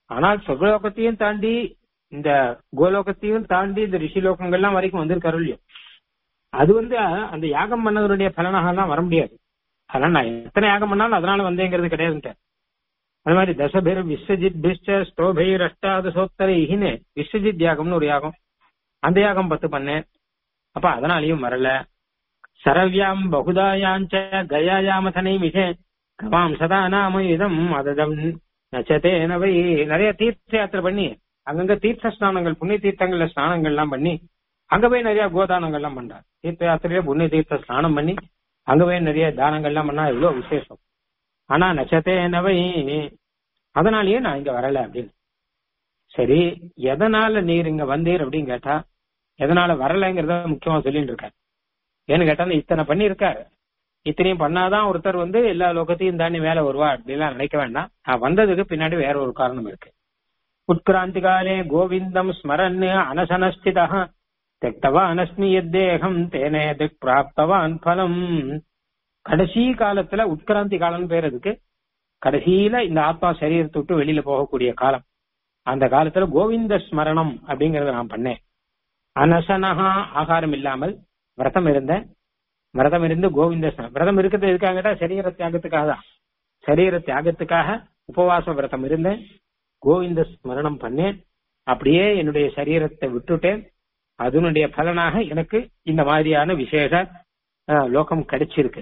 ஆனால் சொர்க்கலோகத்தையும் தாண்டி இந்த கோலோகத்தையும் தாண்டி இந்த ரிஷிலோகங்கள்லாம் வரைக்கும் வந்திருக்காரு இல்லையோ அது வந்து அந்த யாகம் பண்ணதனுடைய பலனாக எல்லாம் வர முடியாது அதனால நான் எத்தனை யாகம் பண்ணாலும் அதனால வந்தேங்கிறது கிடையாதுன்ட்டு அது மாதிரி தசபேர் விஸ்வஜித் பிஷ்ட ஸ்தோபைர் அஷ்டாதசோத்தரைன்னு விஸ்வஜித் யாகம்னு ஒரு யாகம் அந்த யாகம் பத்து பண்ணேன் அப்ப அதனாலையும் வரல சரவ்யாம் பகுதாயாஞ்ச கயாயாமதனை மிக கவாம் சதா நாம இதம் அததம் நச்சதேனவை நிறைய தீர்த்த யாத்திரை பண்ணி அங்கங்க தீர்த்த ஸ்நானங்கள் புண்ணிய தீர்த்தங்கள்ல ஸ்நானங்கள் எல்லாம் பண்ணி அங்க போய் நிறைய கோதானங்கள் எல்லாம் பண்றார் தீர்த்த யாத்திரையில புண்ணிய தீர்த்த ஸ்நானம் பண்ணி அங்க போய் நிறைய தானங்கள் எல்லாம் பண்ணா எவ்வளவு விசேஷம் ஆனா நச்சத்தேனவை அதனாலயே நான் இங்க வரல அப்படின்னு சரி எதனால நீர் இங்க வந்தீர் அப்படின்னு கேட்டா எதனால வரலைங்கிறத முக்கியமா சொல்லிட்டு இருக்காரு ஏன்னு கேட்டா இத்தனை பண்ணியிருக்காரு இத்தனையும் பண்ணாதான் ஒருத்தர் வந்து எல்லா லோகத்தையும் தாண்டி மேல வருவா அப்படிலாம் நினைக்க வேண்டாம் நான் வந்ததுக்கு பின்னாடி வேற ஒரு காரணம் இருக்கு உட்கிராந்தி காலே கோவிந்தம் ஸ்மரன் அனசனஸ்திதா தெக்தவான் அஸ்மி யத்தேகம் தேனே திக் பிராப்தவான் பலம் கடைசி காலத்துல உட்கிராந்தி காலம்னு பேர் அதுக்கு கடைசியில இந்த ஆத்மா சரீரத்தை விட்டு வெளியில போகக்கூடிய காலம் அந்த காலத்துல கோவிந்த ஸ்மரணம் அப்படிங்கறத நான் பண்ணேன் அனசனஹா ஆகாரம் இல்லாமல் விரதம் இருந்தேன் விரதம் இருந்து கோவிந்த ஸ்ம- விரதம் இருக்கிறது எதுக்காக கேட்டா சரீர தியாகத்துக்காக தான் சரீர தியாகத்துக்காக உபவாச விரதம் இருந்தேன் கோவிந்த ஸ்மரணம் பண்ணேன் அப்படியே என்னுடைய சரீரத்தை விட்டுட்டேன் அதனுடைய பலனாக எனக்கு இந்த மாதிரியான விசேஷ அஹ், லோகம் கிடைச்சிருக்கு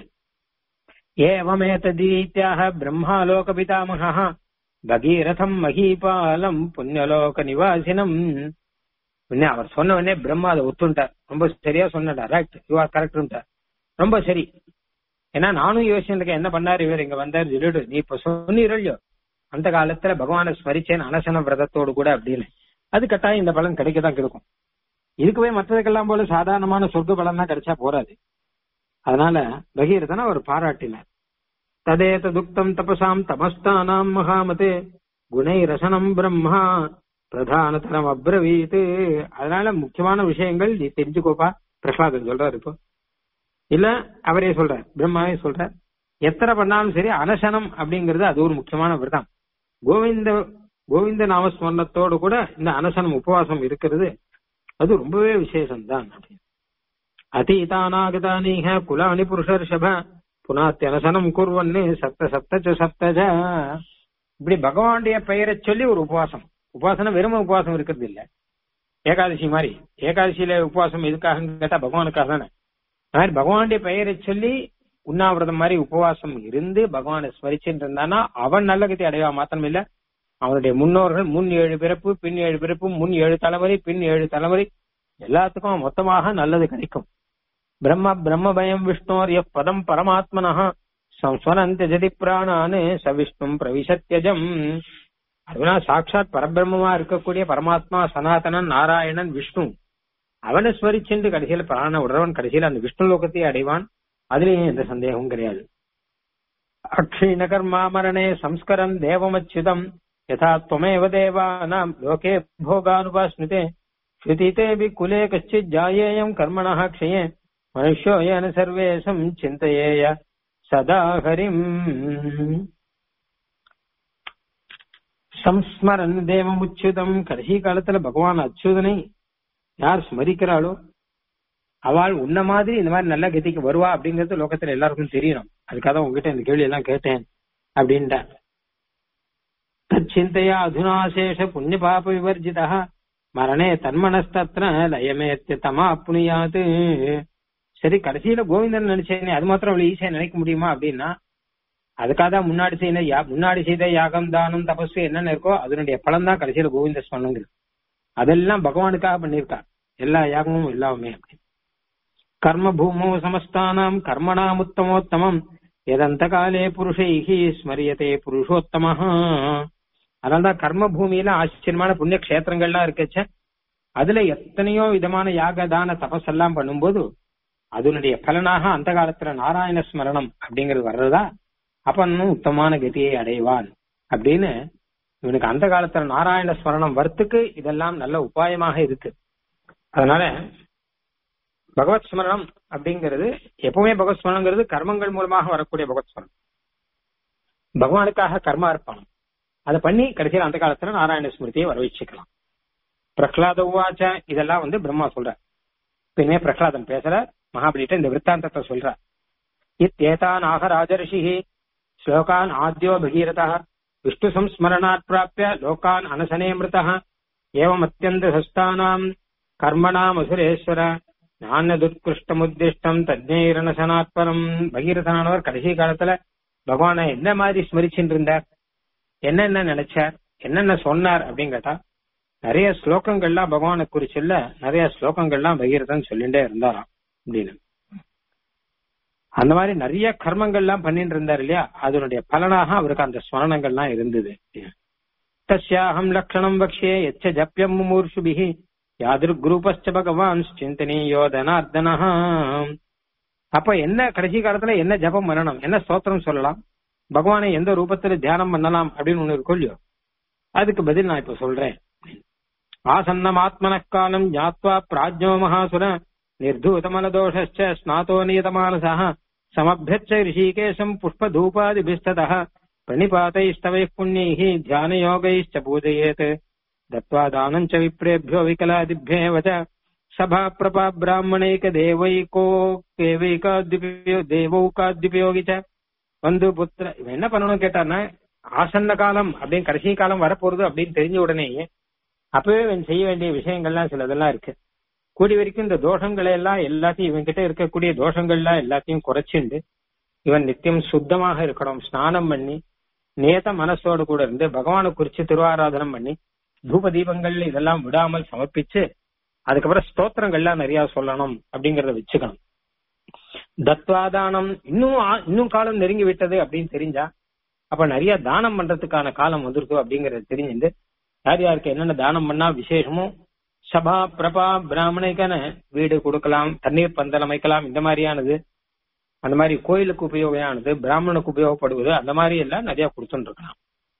ஏவமேததீத்யாக பிரம்மாலோக பிதாமகா பகீரதம் மகீபாலம் புண்ணியலோக நிவாசினம் உடனே அவர் சொன்ன உடனே பிரம்மா அதை ஒத்துண்டார் ரொம்ப சரியா சொன்னடா ரைட் யூ ஆர் கரெக்ட் ரொம்ப சரி ஏன்னா நானும் யோசிச்சிருக்கேன் என்ன பண்ணாரு இவர் இங்க வந்தாரு சொல்லிடு நீ இப்ப சொன்னீரோ அந்த காலத்துல பகவானை ஸ்மரிச்சேன் அனசன விரதத்தோடு கூட அப்படின்னு அது கட்டாயம் இந்த பலன் கிடைக்கதான் கிடைக்கும் இதுக்குவே மற்றதுக்கெல்லாம் போல சாதாரணமான சொர்க்க பலன் தான் கிடைச்சா போறாது அதனால பகீரதனை அவர் பாராட்டினார் ததேத துக்தம் தபசாம் தபஸ்தானாம் மகாமதே குணை ரசனம் பிரம்மா பிரதானதரம் அப்ரவீத் அதனால முக்கியமான விஷயங்கள் நீ தெரிஞ்சுக்கோப்பா பிரசாதன் சொல்றாரு இப்போ இல்ல அவரே சொல்றார் பிரம்மாவே சொல்றார் எத்தனை பண்ணாலும் சரி அனசனம் அப்படிங்கிறது அது ஒரு முக்கியமான விரதம் கோவிந்த கோவிந்த நாமஸ்மரணத்தோடு கூட இந்த அனசனம் உபவாசம் இருக்கிறது அது ரொம்பவே விசேஷம் தான் அதீதானாகதானீக குலானி புருஷர்ஷப புனாத்தியனசனம் குர்வன்னு சப்த சப்த சப்தஜ இப்படி பகவானுடைய பெயரை சொல்லி ஒரு உபவாசம் உபாசனம் வெறும் உபவாசம் இருக்கிறது இல்ல ஏகாதசி மாதிரி ஏகாதசியில உபவாசம் எதுக்காக கேட்டா பகவானுக்காக தானே அது மாதிரி பகவானுடைய பெயரை சொல்லி உண்ணாவிரதம் மாதிரி உபவாசம் இருந்து பகவானை ஸ்மரிச்சுட்டு இருந்தானா அவன் நல்ல கதி அடைவா மாத்திரம் இல்ல அவனுடைய முன்னோர்கள் முன் ஏழு பிறப்பு பின் ஏழு பிறப்பு முன் ஏழு தலைமுறை பின் ஏழு தலைமுறை எல்லாத்துக்கும் மொத்தமாக நல்லது கிடைக்கும் பிரம்ம பிரம்ம பயம் விஷ்ணோர் எப் பதம் பரமாத்மனஹ சம்ஸ்வரந்த ஜதி பிராணானு சவிஷ்ணும் பிரவிசத்யஜம் அதுனா சாட்சாத் பரபிரம்மமா இருக்கக்கூடிய பரமாத்மா சனாதனன் நாராயணன் விஷ்ணு அவனை ஸ்மரிச்சென்று கடைசியில பிராண உடறவன் கடைசியில அந்த விஷ்ணு லோகத்தையே அடைவான் அதுலயும் எந்த சந்தேகமும் கிடையாது அக்ஷீண கர்மா மரணே சம்ஸ்கரம் தேவமச்சுதம் யதா त्वमेव தேவானாம் லோகே भोगानुपास्नुते श्रुतितेऽपि कुले कश्चित् जायेयम् कर्मणः क्षये मनुष्यो येन सर्वेशम् चिन्तयेय சதா ஹரிம் சம்ஸ்மரன் தேவமுச்சுதம் கடைசி காலத்துல பகவான் அச்சுதனை யார் ஸ்மரிக்கிறாளோ அவள் உன்ன மாதிரி இந்த மாதிரி நல்ல கதிக்கு வருவா அப்படிங்கறது லோகத்துல எல்லாருக்கும் தெரியணும் அதுக்காக தான் உங்ககிட்ட இந்த கேள்வி எல்லாம் கேட்டேன் அப்படின்ட்ட தச்சிந்தையா அதுனாசேஷ புண்ணிய பாப விவர்ஜிதா மரணே தன்மனஸ்தத்ர லயமேத்திய தமா புனியாது சரி கடைசியில கோவிந்தன் நினைச்சேனே அது மாத்திரம் அவ்வளவு ஈஸியா நினைக்க முடியுமா அப்படின்னா அதுக்காக தான் முன்னாடி செய்த யா முன்னாடி செய்த யாகம் தானம் தபசு என்னென்ன இருக்கோ அதனுடைய பலன் தான் கடைசியில கோவிந்த ஸ்மரணுங்கிறது அதெல்லாம் பகவானுக்காக பண்ணியிருக்கா எல்லா யாகமும் எல்லாமே அப்படி கர்ம பூமோ சமஸ்தானாம் கர்மணாம் உத்தமோத்தமம் எதந்த காலே புருஷைஹி ஸ்மரியதே புருஷோத்தமஹ அதனால்தான் கர்ம பூமியில ஆச்சரியமான புண்ணிய கஷேத்திரங்கள்லாம் இருக்கச்ச அதுல எத்தனையோ விதமான யாக தான தபஸ் எல்லாம் பண்ணும்போது அதனுடைய பலனாக அந்த காலத்துல நாராயண ஸ்மரணம் அப்படிங்கிறது வர்றதா அப்ப இன்னும் உத்தமமான கதியை அடைவான் அப்படின்னு இவனுக்கு அந்த காலத்துல நாராயண ஸ்மரணம் வரத்துக்கு இதெல்லாம் நல்ல உபாயமாக இருக்கு அதனால பகவத் ஸ்மரணம் அப்படிங்கிறது எப்பவுமே பகவத் ஸ்மரணங்கிறது கர்மங்கள் மூலமாக வரக்கூடிய பகவத் ஸ்மரணம் பகவானுக்காக கர்ம அர்ப்பணம் அதை பண்ணி கடைசியில் அந்த காலத்துல நாராயண ஸ்மிருதியை வர வச்சுக்கலாம் பிரகலாத உவாச்ச இதெல்லாம் வந்து பிரம்மா சொல்ற பின்னே பிரகலாதன் பேசுற மகாபலிட்ட இந்த விற்த்தாந்தத்தை சொல்ற இத்தேதான் ஆக ராஜரிஷி ஸ்லோகான் ஆத்யோ பகீரதா விஷ்ணு சம்ஸ்மரணாத் பிராப்பிய லோகான் அனசனே மிருதः ஏவம் அத்தியந்த சஸ்தானாம் கர்மணாம் அசுரேஸ்வர ஞானதுத்கிருஷ்டமுத்திஷ்டம் தஜ்ஞைரணசனாத்பரம் பகீரதனானவர் கடைசி காலத்துல பகவானை என்ன மாதிரி ஸ்மரிச்சுட்டு இருந்தார் என்னென்ன நினைச்சார் என்னென்ன சொன்னார் அப்படின்னு கேட்டா நிறைய ஸ்லோகங்கள்லாம் பகவானை குறிச்சுள்ள நிறைய ஸ்லோகங்கள்லாம் பகீரதன் சொல்லிட்டே இருந்தாராம் அப்படின்னு அந்த மாதிரி நிறைய கர்மங்கள்லாம் பண்ணிட்டு இருந்தார் இல்லையா அதனுடைய பலனாக அவருக்கு அந்த ஸ்மரணங்கள்லாம் இருந்தது தஸ்யாஹம் லக்ஷணம் வக்ஷே எச்ச ஜப்பியம் முமூர்ஷுபிஹி யாதிருக்ரூபஸ்ச பகவான் சிந்தனீயோ தனார்தனா அப்ப என்ன கடைசி காலத்துல என்ன ஜபம் பண்ணணும் என்ன ஸ்தோத்திரம் சொல்லலாம் பகவானை எந்த ரூபத்துல தியானம் பண்ணலாம் அப்படின்னு ஒண்ணு இருக்கும் இல்லையோ அதுக்கு பதில் நான் இப்ப சொல்றேன் ஆசன்னம் ஆத்மனக்காலம் ஞாத்வா பிராஜ்யோ மகாசுர निर्धूतमलदोषश्च स्नातो नियतमानसः समभ्यच्च ऋषिकेशम् पुष्पधूपादिभिस्ततः प्रणिपातैस्तवैः पुण्यैः ध्यानयोगैश्च पूजयेत् दत्त्वा दानम् च विप्रेभ्यो विकलादिभ्येव च सभाप्रपा ब्राह्मणैकदेवैको देवैकाद्युपयो தேவௌகாத்யுபயோகி ச வந்து புத்திர இவன் என்ன பண்ணணும் கேட்டான்னா ஆசன்ன காலம் அப்படின்னு கடைசி காலம் வரப்போறது அப்படின்னு தெரிஞ்ச உடனேயே அப்பவே இவன் செய்ய வேண்டிய விஷயங்கள்லாம் சிலதெல்லாம் இருக்கு கூடி வரைக்கும் இந்த தோஷங்களை எல்லாம் எல்லாத்தையும் இவன் கிட்ட இருக்கக்கூடிய தோஷங்கள்லாம் எல்லாத்தையும் குறைச்சிண்டு இவன் நித்தியம் சுத்தமாக இருக்கணும் ஸ்நானம் பண்ணி நேத மனசோடு கூட இருந்து பகவானை குறிச்சு திருவாராதனம் பண்ணி தூப தீபங்கள் இதெல்லாம் விடாமல் சமர்ப்பிச்சு அதுக்கப்புறம் ஸ்தோத்திரங்கள்லாம் நிறைய சொல்லணும் அப்படிங்கறத வச்சுக்கணும் தத்வாதானம் இன்னும் ஆ- இன்னும் காலம் நெருங்கி விட்டது அப்படின்னு தெரிஞ்சா அப்ப நிறைய தானம் பண்றதுக்கான காலம் வந்துருக்கு அப்படிங்கறது தெரிஞ்சுட்டு யார் யாருக்கு என்னென்ன தானம் பண்ணா விசேஷமோ சபா பிரபா பிராமணிக்கான வீடு கொடுக்கலாம் தண்ணீர் பந்தல் அமைக்கலாம் இந்த மாதிரியானது அந்த மாதிரி கோயிலுக்கு உபயோகமானது பிராமணனுக்கு உபயோகப்படுவது அந்த மாதிரி எல்லாம் நிறைய கொடுத்துட்டு இருக்கலாம்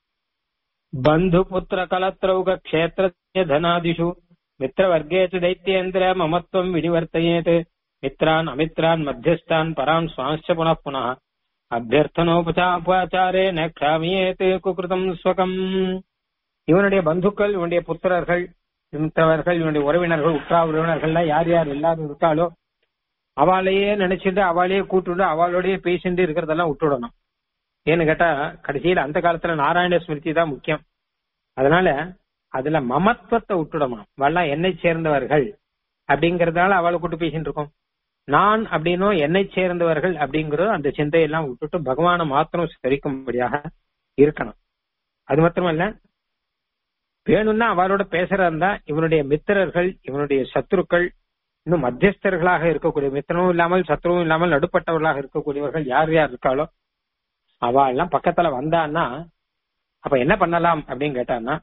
பந்து புத்திர கலத்ரௌக கஷேத்திர தனாதிஷு மித்திர வர்க்கேச்சு தைத்தியேந்திர மமத்துவம் வினிவர்த்தயேத் மித்ரான் அமித்ரான் மத்தியஸ்தான் பரான் சுவாம்ச புனః புனः அபியர்த்தனோபசாரே ந க்ஷாமியேத் குகிருதம் ஸ்வகம் இவனுடைய பந்துக்கள் இவனுடைய புத்திரர்கள் மித்தவர்கள் இவனுடைய உறவினர்கள் உற்றா உறவினர்கள்லாம் யார் யார் எல்லாரும் இருக்காளோ அவளையே நினைச்சிட்டு அவளையே கூட்டுண்டு அவளோடய பேசிட்டு இருக்கிறதெல்லாம் விட்டுடணும் ஏன்னு கேட்டா கடைசியில அந்த காலத்துல நாராயண ஸ்மிருதி தான் முக்கியம் அதனால அதுல மமத்துவத்தை விட்டுடணும் அவெல்லாம் என்னை சேர்ந்தவர்கள் அப்படிங்கறதால அவளை கூட்டு பேசிட்டு இருக்கோம் நான் அப்படின்னும் என்னை சேர்ந்தவர்கள் அப்படிங்கறது அந்த சிந்தையெல்லாம் விட்டுட்டு பகவானை மாத்திரம் சரிக்கும்படியாக இருக்கணும் அது மாத்திரமல்ல வேணும்னா அவளோட பேசுறதா இருந்தா இவனுடைய மித்திரர்கள் இவனுடைய சத்துருக்கள் இன்னும் மத்தியஸ்தர்களாக இருக்கக்கூடிய மித்திரனும் இல்லாமல் சத்ருவும் இல்லாமல் நடுப்பட்டவர்களாக இருக்கக்கூடியவர்கள் யார் யார் இருக்காளோ அவ எல்லாம் பக்கத்துல வந்தான்னா அப்ப என்ன பண்ணலாம் அப்படின்னு கேட்டான்னா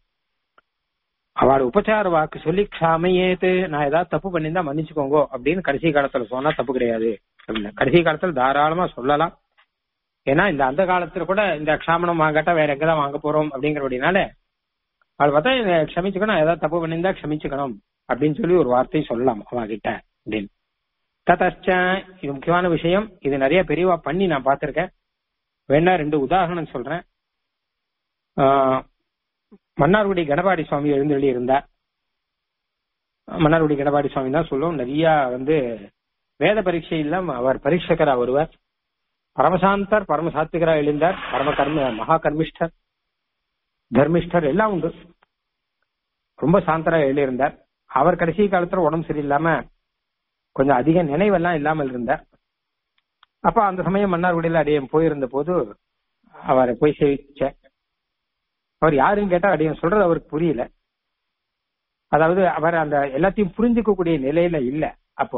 அவளோட உபச்சார வாக்கு சொல்லி க்ஷாமையேத்து நான் ஏதாவது தப்பு பண்ணியிருந்தா மன்னிச்சுக்கோங்க அப்படின்னு கடைசி காலத்துல சொன்னா தப்பு கிடையாது அப்படின்னு கடைசி காலத்துல தாராளமா சொல்லலாம் ஏன்னா இந்த அந்த காலத்துல கூட இந்த க்ஷாமணம் வாங்கட்டா வேற எங்கதான் வாங்க போறோம் அப்படிங்கிறபடினால அவள் பார்த்தா இதை க்ஷமிச்சுக்கணும் ஏதாவது தப்பு பண்ணியிருந்தா க்ஷமிச்சுக்கணும் அப்படின்னு சொல்லி ஒரு வார்த்தை சொல்லலாம் அவ கிட்ட அப்படின்னு ததச்ச இது முக்கியமான விஷயம் இது நிறைய பெரியவா பண்ணி நான் பார்த்திருக்கேன் வேணா ரெண்டு உதாரணம் சொல்றேன் ஆஹ் மன்னார்குடி கணபாடி சுவாமி எழுந்தருளி இருந்தார் மன்னார்குடி கணபாடி சுவாமி தான் சொல்லுவோம் நிறைய வந்து வேத பரீட்சையில அவர் பரீட்சகரா வருவார் பரமசாந்தர் பரமசாத்விகரா எழுந்தார் பரம கர்ம மகா கர்மிஷ்டர் தர்மிஷ்டர் எல்லாம் உண்டு ரொம்ப சாந்தரா எழுதியிருந்தார் அவர் கடைசி காலத்துல உடம்பு சரியில்லாம கொஞ்சம் அதிக நினைவெல்லாம் இல்லாமல் இருந்தார் அப்ப அந்த சமயம் மன்னார்குடியில அடியன் போயிருந்த போது அவரை போய் சேவிச்சேன் அவர் யாருன்னு கேட்டா அடியன் சொல்றது அவருக்கு புரியல அதாவது அவர் அந்த எல்லாத்தையும் புரிஞ்சுக்கக்கூடிய நிலையில இல்ல அப்போ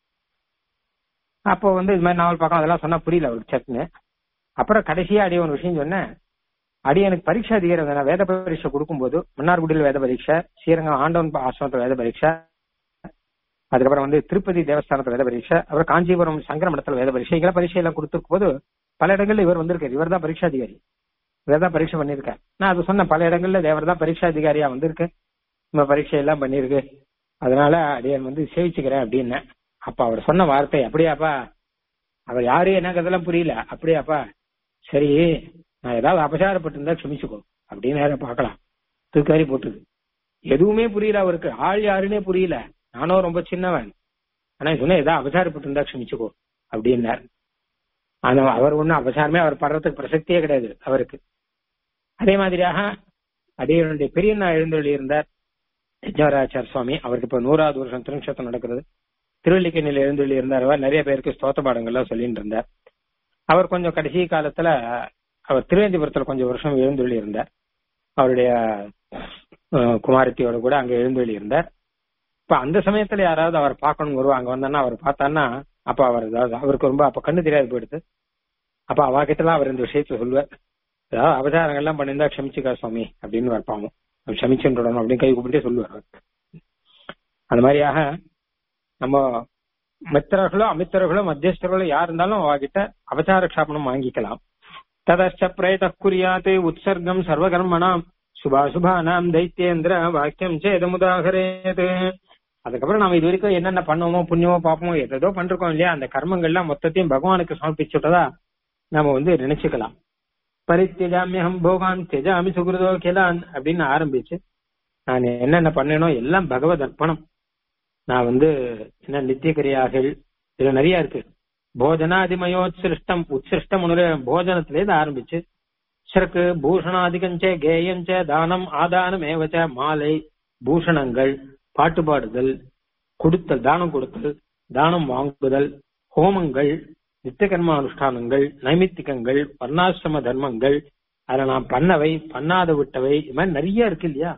அப்போ வந்து இது மாதிரி நாவல் பார்க்கணும் அதெல்லாம் சொன்னா புரியல அவருக்கு சட்னு அப்புறம் கடைசியா அடிய ஒரு விஷயம் சொன்னேன் அடி எனக்கு பரீட்சை அதிகாரம் நான் வேத பரீட்சை கொடுக்கும்போது மன்னார்குடியில் வேத பரீட்சை ஸ்ரீரங்கம் ஆண்டவன் ஆசிரமத்தில் வேத பரீட்சை அதுக்கப்புறம் வந்து திருப்பதி தேவஸ்தானத்துல வேத பரீட்சை அப்புறம் காஞ்சிபுரம் சங்கர மடத்துல வேத பரீட்சை இதெல்லாம் பரீட்சை எல்லாம் கொடுத்துருக்கும் போது பல இடங்கள்ல இவர் வந்திருக்காரு இவர் தான் பரீட்சாதிகாரி இவர் தான் பரீட்சை பண்ணிருக்காரு நான் அது சொன்னேன் பல இடங்கள்ல தேவர் தான் பரீட்சாதிகாரியா வந்திருக்கு நம்ம பரீட்சை எல்லாம் பண்ணிருக்கு அதனால அடியன் வந்து சேவிச்சுக்கிறேன் அப்படின்னு அப்ப அவர் சொன்ன வார்த்தை அப்படியாப்பா அவர் யாரு எனக்கு அதெல்லாம் புரியல அப்படியாப்பா சரி நான் ஏதாவது அபசாரப்பட்டிருந்தா க்ஷமிச்சுக்கோ அப்படின்னு நேரம் பார்க்கலாம் தூக்காரி போட்டுது எதுவுமே புரியல அவருக்கு ஆள் யாருன்னே புரியல நானும் ரொம்ப சின்னவன் ஆனா சொன்ன ஏதாவது அபசாரப்பட்டு இருந்தா க்ஷமிச்சுக்கோ அப்படின்னார் ஆனா அவர் ஒண்ணும் அபசாரமே அவர் படுறதுக்கு பிரசக்தியே கிடையாது அவருக்கு அதே மாதிரியாக அடியனுடைய பெரியண்ணா எழுந்தொழி இருந்தார் யஜ்வராச்சார் சுவாமி அவருக்கு இப்ப நூறாவது வருஷம் திருநக்ஷத்திரம் நடக்கிறது திருவள்ளிக்கண்ணில் எழுந்தொழி இருந்தார் அவர் நிறைய பேருக்கு ஸ்தோத்த பாடங்கள்லாம் சொல்லிட்டு இருந்தார் அவர் கொஞ்சம் கடைசி காலத்துல அவர் திருவேந்திபுரத்துல கொஞ்சம் வருஷம் எழுந்தொழி இருந்தார் அவருடைய அஹ், குமாரத்தியோட கூட அங்க எழுந்தொழி இருந்தார் இப்ப அந்த சமயத்துல யாராவது அவர் பார்க்கணும் வருவாங்க வந்தோன்னா அவர் பார்த்தான்னா அப்ப அவர் அதாவது அவருக்கு ரொம்ப அப்ப கண்ணு தெரியாது போயிடுது அப்ப அவாகிட்டலாம் அவர் இந்த விஷயத்த சொல்லுவார் ஏதாவது அபசாரங்கள்லாம் பண்ணியிருந்தா க்ஷமிச்சுக்கா சுவாமி அப்படின்னு வரப்பாமோ க்ஷமிச்சுன்றணும் அப்படின்னு கை கூப்பிட்டே சொல்லுவார் அவர். அந்த மாதிரியாக நம்ம மித்திரர்களோ அமித்திரர்களோ மத்தியஸ்தர்களோ யார் இருந்தாலும் அவகிட்ட அபசார க்ஷாபனம் வாங்கிக்கலாம் ததச்ச பிரயத குறியாத் உற்சர்க்கம் சர்வகர்மணாம் சுபாசுபானாம் தைத்தியேந்திர வாக்கியம் சேதமுதாகரேது அதுக்கப்புறம் நாம இது வரைக்கும் என்னென்ன பண்ணுவோமோ புண்ணியமோ பாப்போமோ எதோ பண்றோம் இல்லையா அந்த கர்மங்கள்லாம் மொத்தத்தையும் பகவானுக்கு சமர்ப்பிச்சுட்டதா நாம வந்து நினைச்சுக்கலாம் பரித்தியஜாமியகம் போகான் தியஜாமி சுகிருதோ கிலான் அப்படின்னு ஆரம்பிச்சு நான் என்னென்ன பண்ணேனோ எல்லாம் பகவத் அர்ப்பணம் நான் வந்து என்ன நித்திய கிரியாகள் இதுல நிறைய இருக்கு போஜனாதிமயோத்சிருஷ்டம் உத்சிருஷ்டம் போஜனத்திலே இருந்து ஆரம்பிச்சு சிறக்கு பூஷணாதிகஞ்ச கேயஞ்ச தானம் ஆதானம் ஏவச்ச மாலை பூஷணங்கள் பாட்டு பாடுதல் கொடுத்தல் தானம் கொடுத்தல் தானம் வாங்குதல் ஹோமங்கள் நித்தியகர்ம அனுஷ்டானங்கள் நைமித்திகங்கள் வர்ணாசிரம தர்மங்கள் அதுல நான் பண்ணவை பண்ணாத விட்டவை இது மாதிரி நிறைய இருக்கு இல்லையா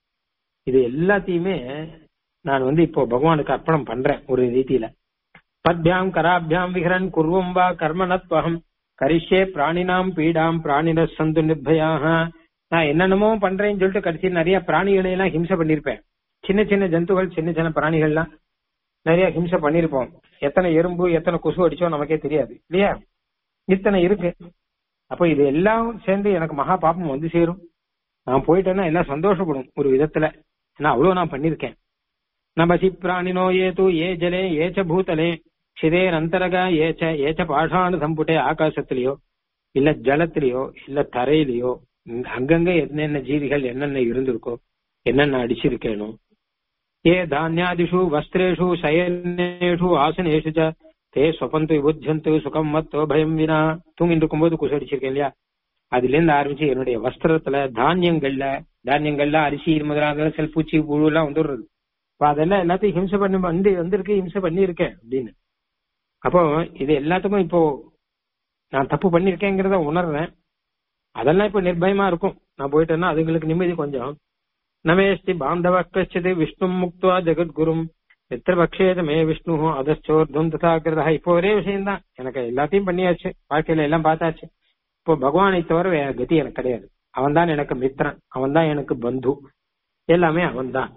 இது எல்லாத்தையுமே நான் வந்து இப்போ பகவானுக்கு அர்ப்பணம் பண்றேன் ஒரு ரீதியில பத்யாம் கராபியாம் விஹரன் குர்வம் வா கர்மணத்வகம் கரிஷே பிராணினாம் பீடாம் பிராணின சந்து நிர்பயாக நான் என்னென்னமோ பண்றேன்னு சொல்லிட்டு கடைசியில் நிறைய பிராணிகளை எல்லாம் ஹிம்சை பண்ணிருப்பேன் சின்ன சின்ன ஜந்துகள் சின்ன சின்ன பிராணிகள்லாம் நிறைய ஹிம்சை பண்ணிருப்போம் எத்தனை எறும்பு எத்தனை கொசு அடிச்சோ நமக்கே தெரியாது இல்லையா இத்தனை இருக்கு அப்போ இது எல்லாம் சேர்ந்து எனக்கு மகா பாப்பம் வந்து சேரும் நான் போயிட்டேன்னா எல்லாம் சந்தோஷப்படும் ஒரு விதத்துல ஏன்னா அவ்வளவு நான் பண்ணிருக்கேன் நபசி பிராணினோ ஏது ஏ ஜலே ஏச்ச பூதலே சிதேரந்தரக ஏச்ச ஏச்ச பாஷாணு சம்புட்டே ஆகாசத்திலேயோ இல்ல ஜலத்திலேயோ இல்ல தரையிலயோ இங்க- அங்கங்க என்னென்ன ஜீவிகள் என்னென்ன இருந்திருக்கோ என்னென்ன அடிச்சிருக்கேனோ ஏ தானியாதிஷு வஸ்திரேஷு சயனேஷு ஆசனேஷு ச தே சொபந்து விபுத்தியந்து சுகம் மத்தோ பயம் வினா தூங்கிட்டு இருக்கும்போது குசு அடிச்சிருக்கேன் இல்லையா அதுல இருந்து ஆரம்பிச்சு என்னுடைய வஸ்திரத்துல தானியங்கள்ல தானியங்கள்ல அரிசி முதலாக செல் பூச்சி புழு எல்லாம் வந்துடுறது இப்ப அதெல்லாம் எல்லாத்தையும் ஹிம்சை பண்ணி வந்து வந்திருக்கு ஹிம்சை பண்ணியிருக்கேன் அப்படின்னு அப்போ இது எல்லாத்துக்கும் இப்போ நான் தப்பு பண்ணிருக்கேங்கிறத உணர்றேன் அதெல்லாம் இப்ப நிர்பயமா இருக்கும் நான் போயிட்டேன்னா அதுங்களுக்கு நிம்மதி கொஞ்சம் நமேஸ்தி பாந்தவ கச்சிது விஷ்ணு முக்துவா ஜெகத்குரும் எத்திர பக்ஷேத மே விஷ்ணு அதச்சோர்தம் ததாகிருதா இப்போ ஒரே விஷயம்தான் எனக்கு எல்லாத்தையும் பண்ணியாச்சு வாழ்க்கையில எல்லாம் பார்த்தாச்சு இப்போ பகவானை தவிர வேற கதி எனக்கு கிடையாது அவன் தான் எனக்கு மித்திரன் அவன் தான் எனக்கு பந்து எல்லாமே அவன் தான்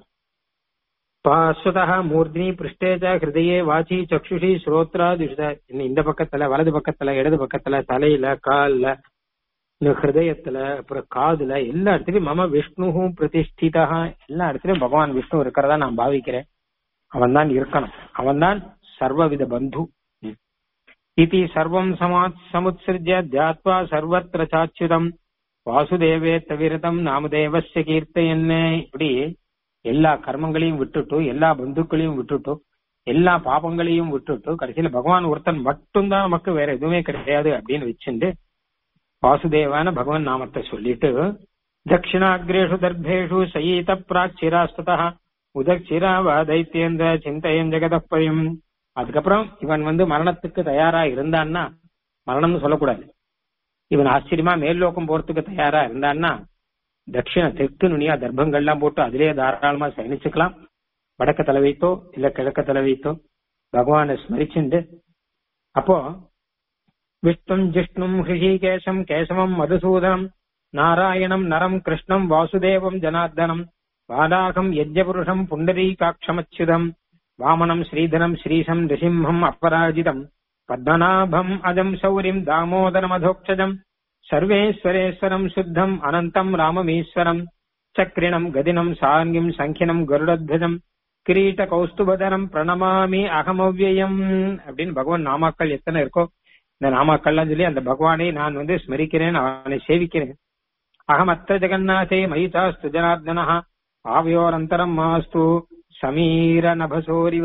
பாஸ்வதா மூர்த்தினி பிருஷ்டேஜ ஹிருதயே வாச்சி சக்ஷுஷி ஸ்ரோத்ரா துஷித இன்னும் இந்த பக்கத்துல வலது பக்கத்துல இடது பக்கத்துல தலையில கால்ல இந்த ஹிருதயத்துல அப்புறம் காதுல எல்லா இடத்துலயும் மம விஷ்ணு பிரதிஷ்டிதா எல்லா இடத்துலயும் பகவான் விஷ்ணு இருக்கிறதா நான் பாவிக்கிறேன் அவன் தான் இருக்கணும் அவன் தான் சர்வவித பந்து இதி சர்வம் சமாத் சமுத்சிருஜ்ய தியாத்வா சர்வத்திர சாச்சுதம் வாசுதேவே தவிரதம் நாமதேவஸ்ய கீர்த்தையன்னே இப்படி எல்லா கர்மங்களையும் விட்டுட்டு எல்லா பந்துக்களையும் விட்டுட்டு எல்லா பாபங்களையும் விட்டுட்டு கடைசியில பகவான் ஒருத்தன் மட்டும்தான் நமக்கு வேற எதுவுமே கிடையாது அப்படின்னு வச்சுட்டு வாசுதேவான பகவான் நாமத்தை சொல்லிட்டு தட்சிணாகிரேஷு தர்பேஷு சயீத பிராச்சிராஸ்ததா உதக்சிரா தைத்தியேந்திர சிந்தையன் ஜெகதப்பயம் அதுக்கப்புறம் இவன் வந்து மரணத்துக்கு தயாரா இருந்தான்னா மரணம்னு சொல்லக்கூடாது இவன் ஆச்சரியமா மேல்லோக்கம் போறதுக்கு தயாரா இருந்தான்னா தட்சிண தெற்கு நுனியா தர்ப்பங்கள்லாம் போட்டு அதிலேயே தாராளமா சயனிச்சுக்கலாம் வடக்க தலை வைத்தோ இல்ல கிழக்க தலை வைத்தோ பகவானை ஸ்மரிச்சுண்டு அப்போ விஷ்ணும் ஜிஷ்ணும் ஹிருஷிகேசம் கேசவம் மதுசூதனம் நாராயணம் நரம் கிருஷ்ணம் வாசுதேவம் ஜனார்தனம் வாதாகம் யஜ்யபுருஷம் புண்டரீகாட்சமச்சுதம் வாமனம் ஸ்ரீதரம் ஸ்ரீசம் ரிசிம்ஹம் அப்பராஜிதம் பத்மநாபம் அஜம் சௌரிம் தாமோதரமதோக்ஷஜம் சர்வேஸ்வரேஸ்வரம் சுத்தம் அனந்தம் ராமமீஸ்வரம் சக்ரிணம் கதினம் சாங்கிம் சங்கினம் கருடத்வஜம் கிரீட கௌஸ்துபதரம் பிரணமாமி அகமவ்யயம் அப்படின்னு பகவான் நாமாக்கள் எத்தனை இருக்கோ இந்த நாமாக்கள்லாம் சொல்லி அந்த பகவானை நான் வந்து ஸ்மரிக்கிறேன் அவனை சேவிக்கிறேன் அகமத்த ஜெகநாதே மயிதாஸ்து ஜனார்தன ஆவியோரந்தரம் மாஸ்து சமீர நபசோரிவ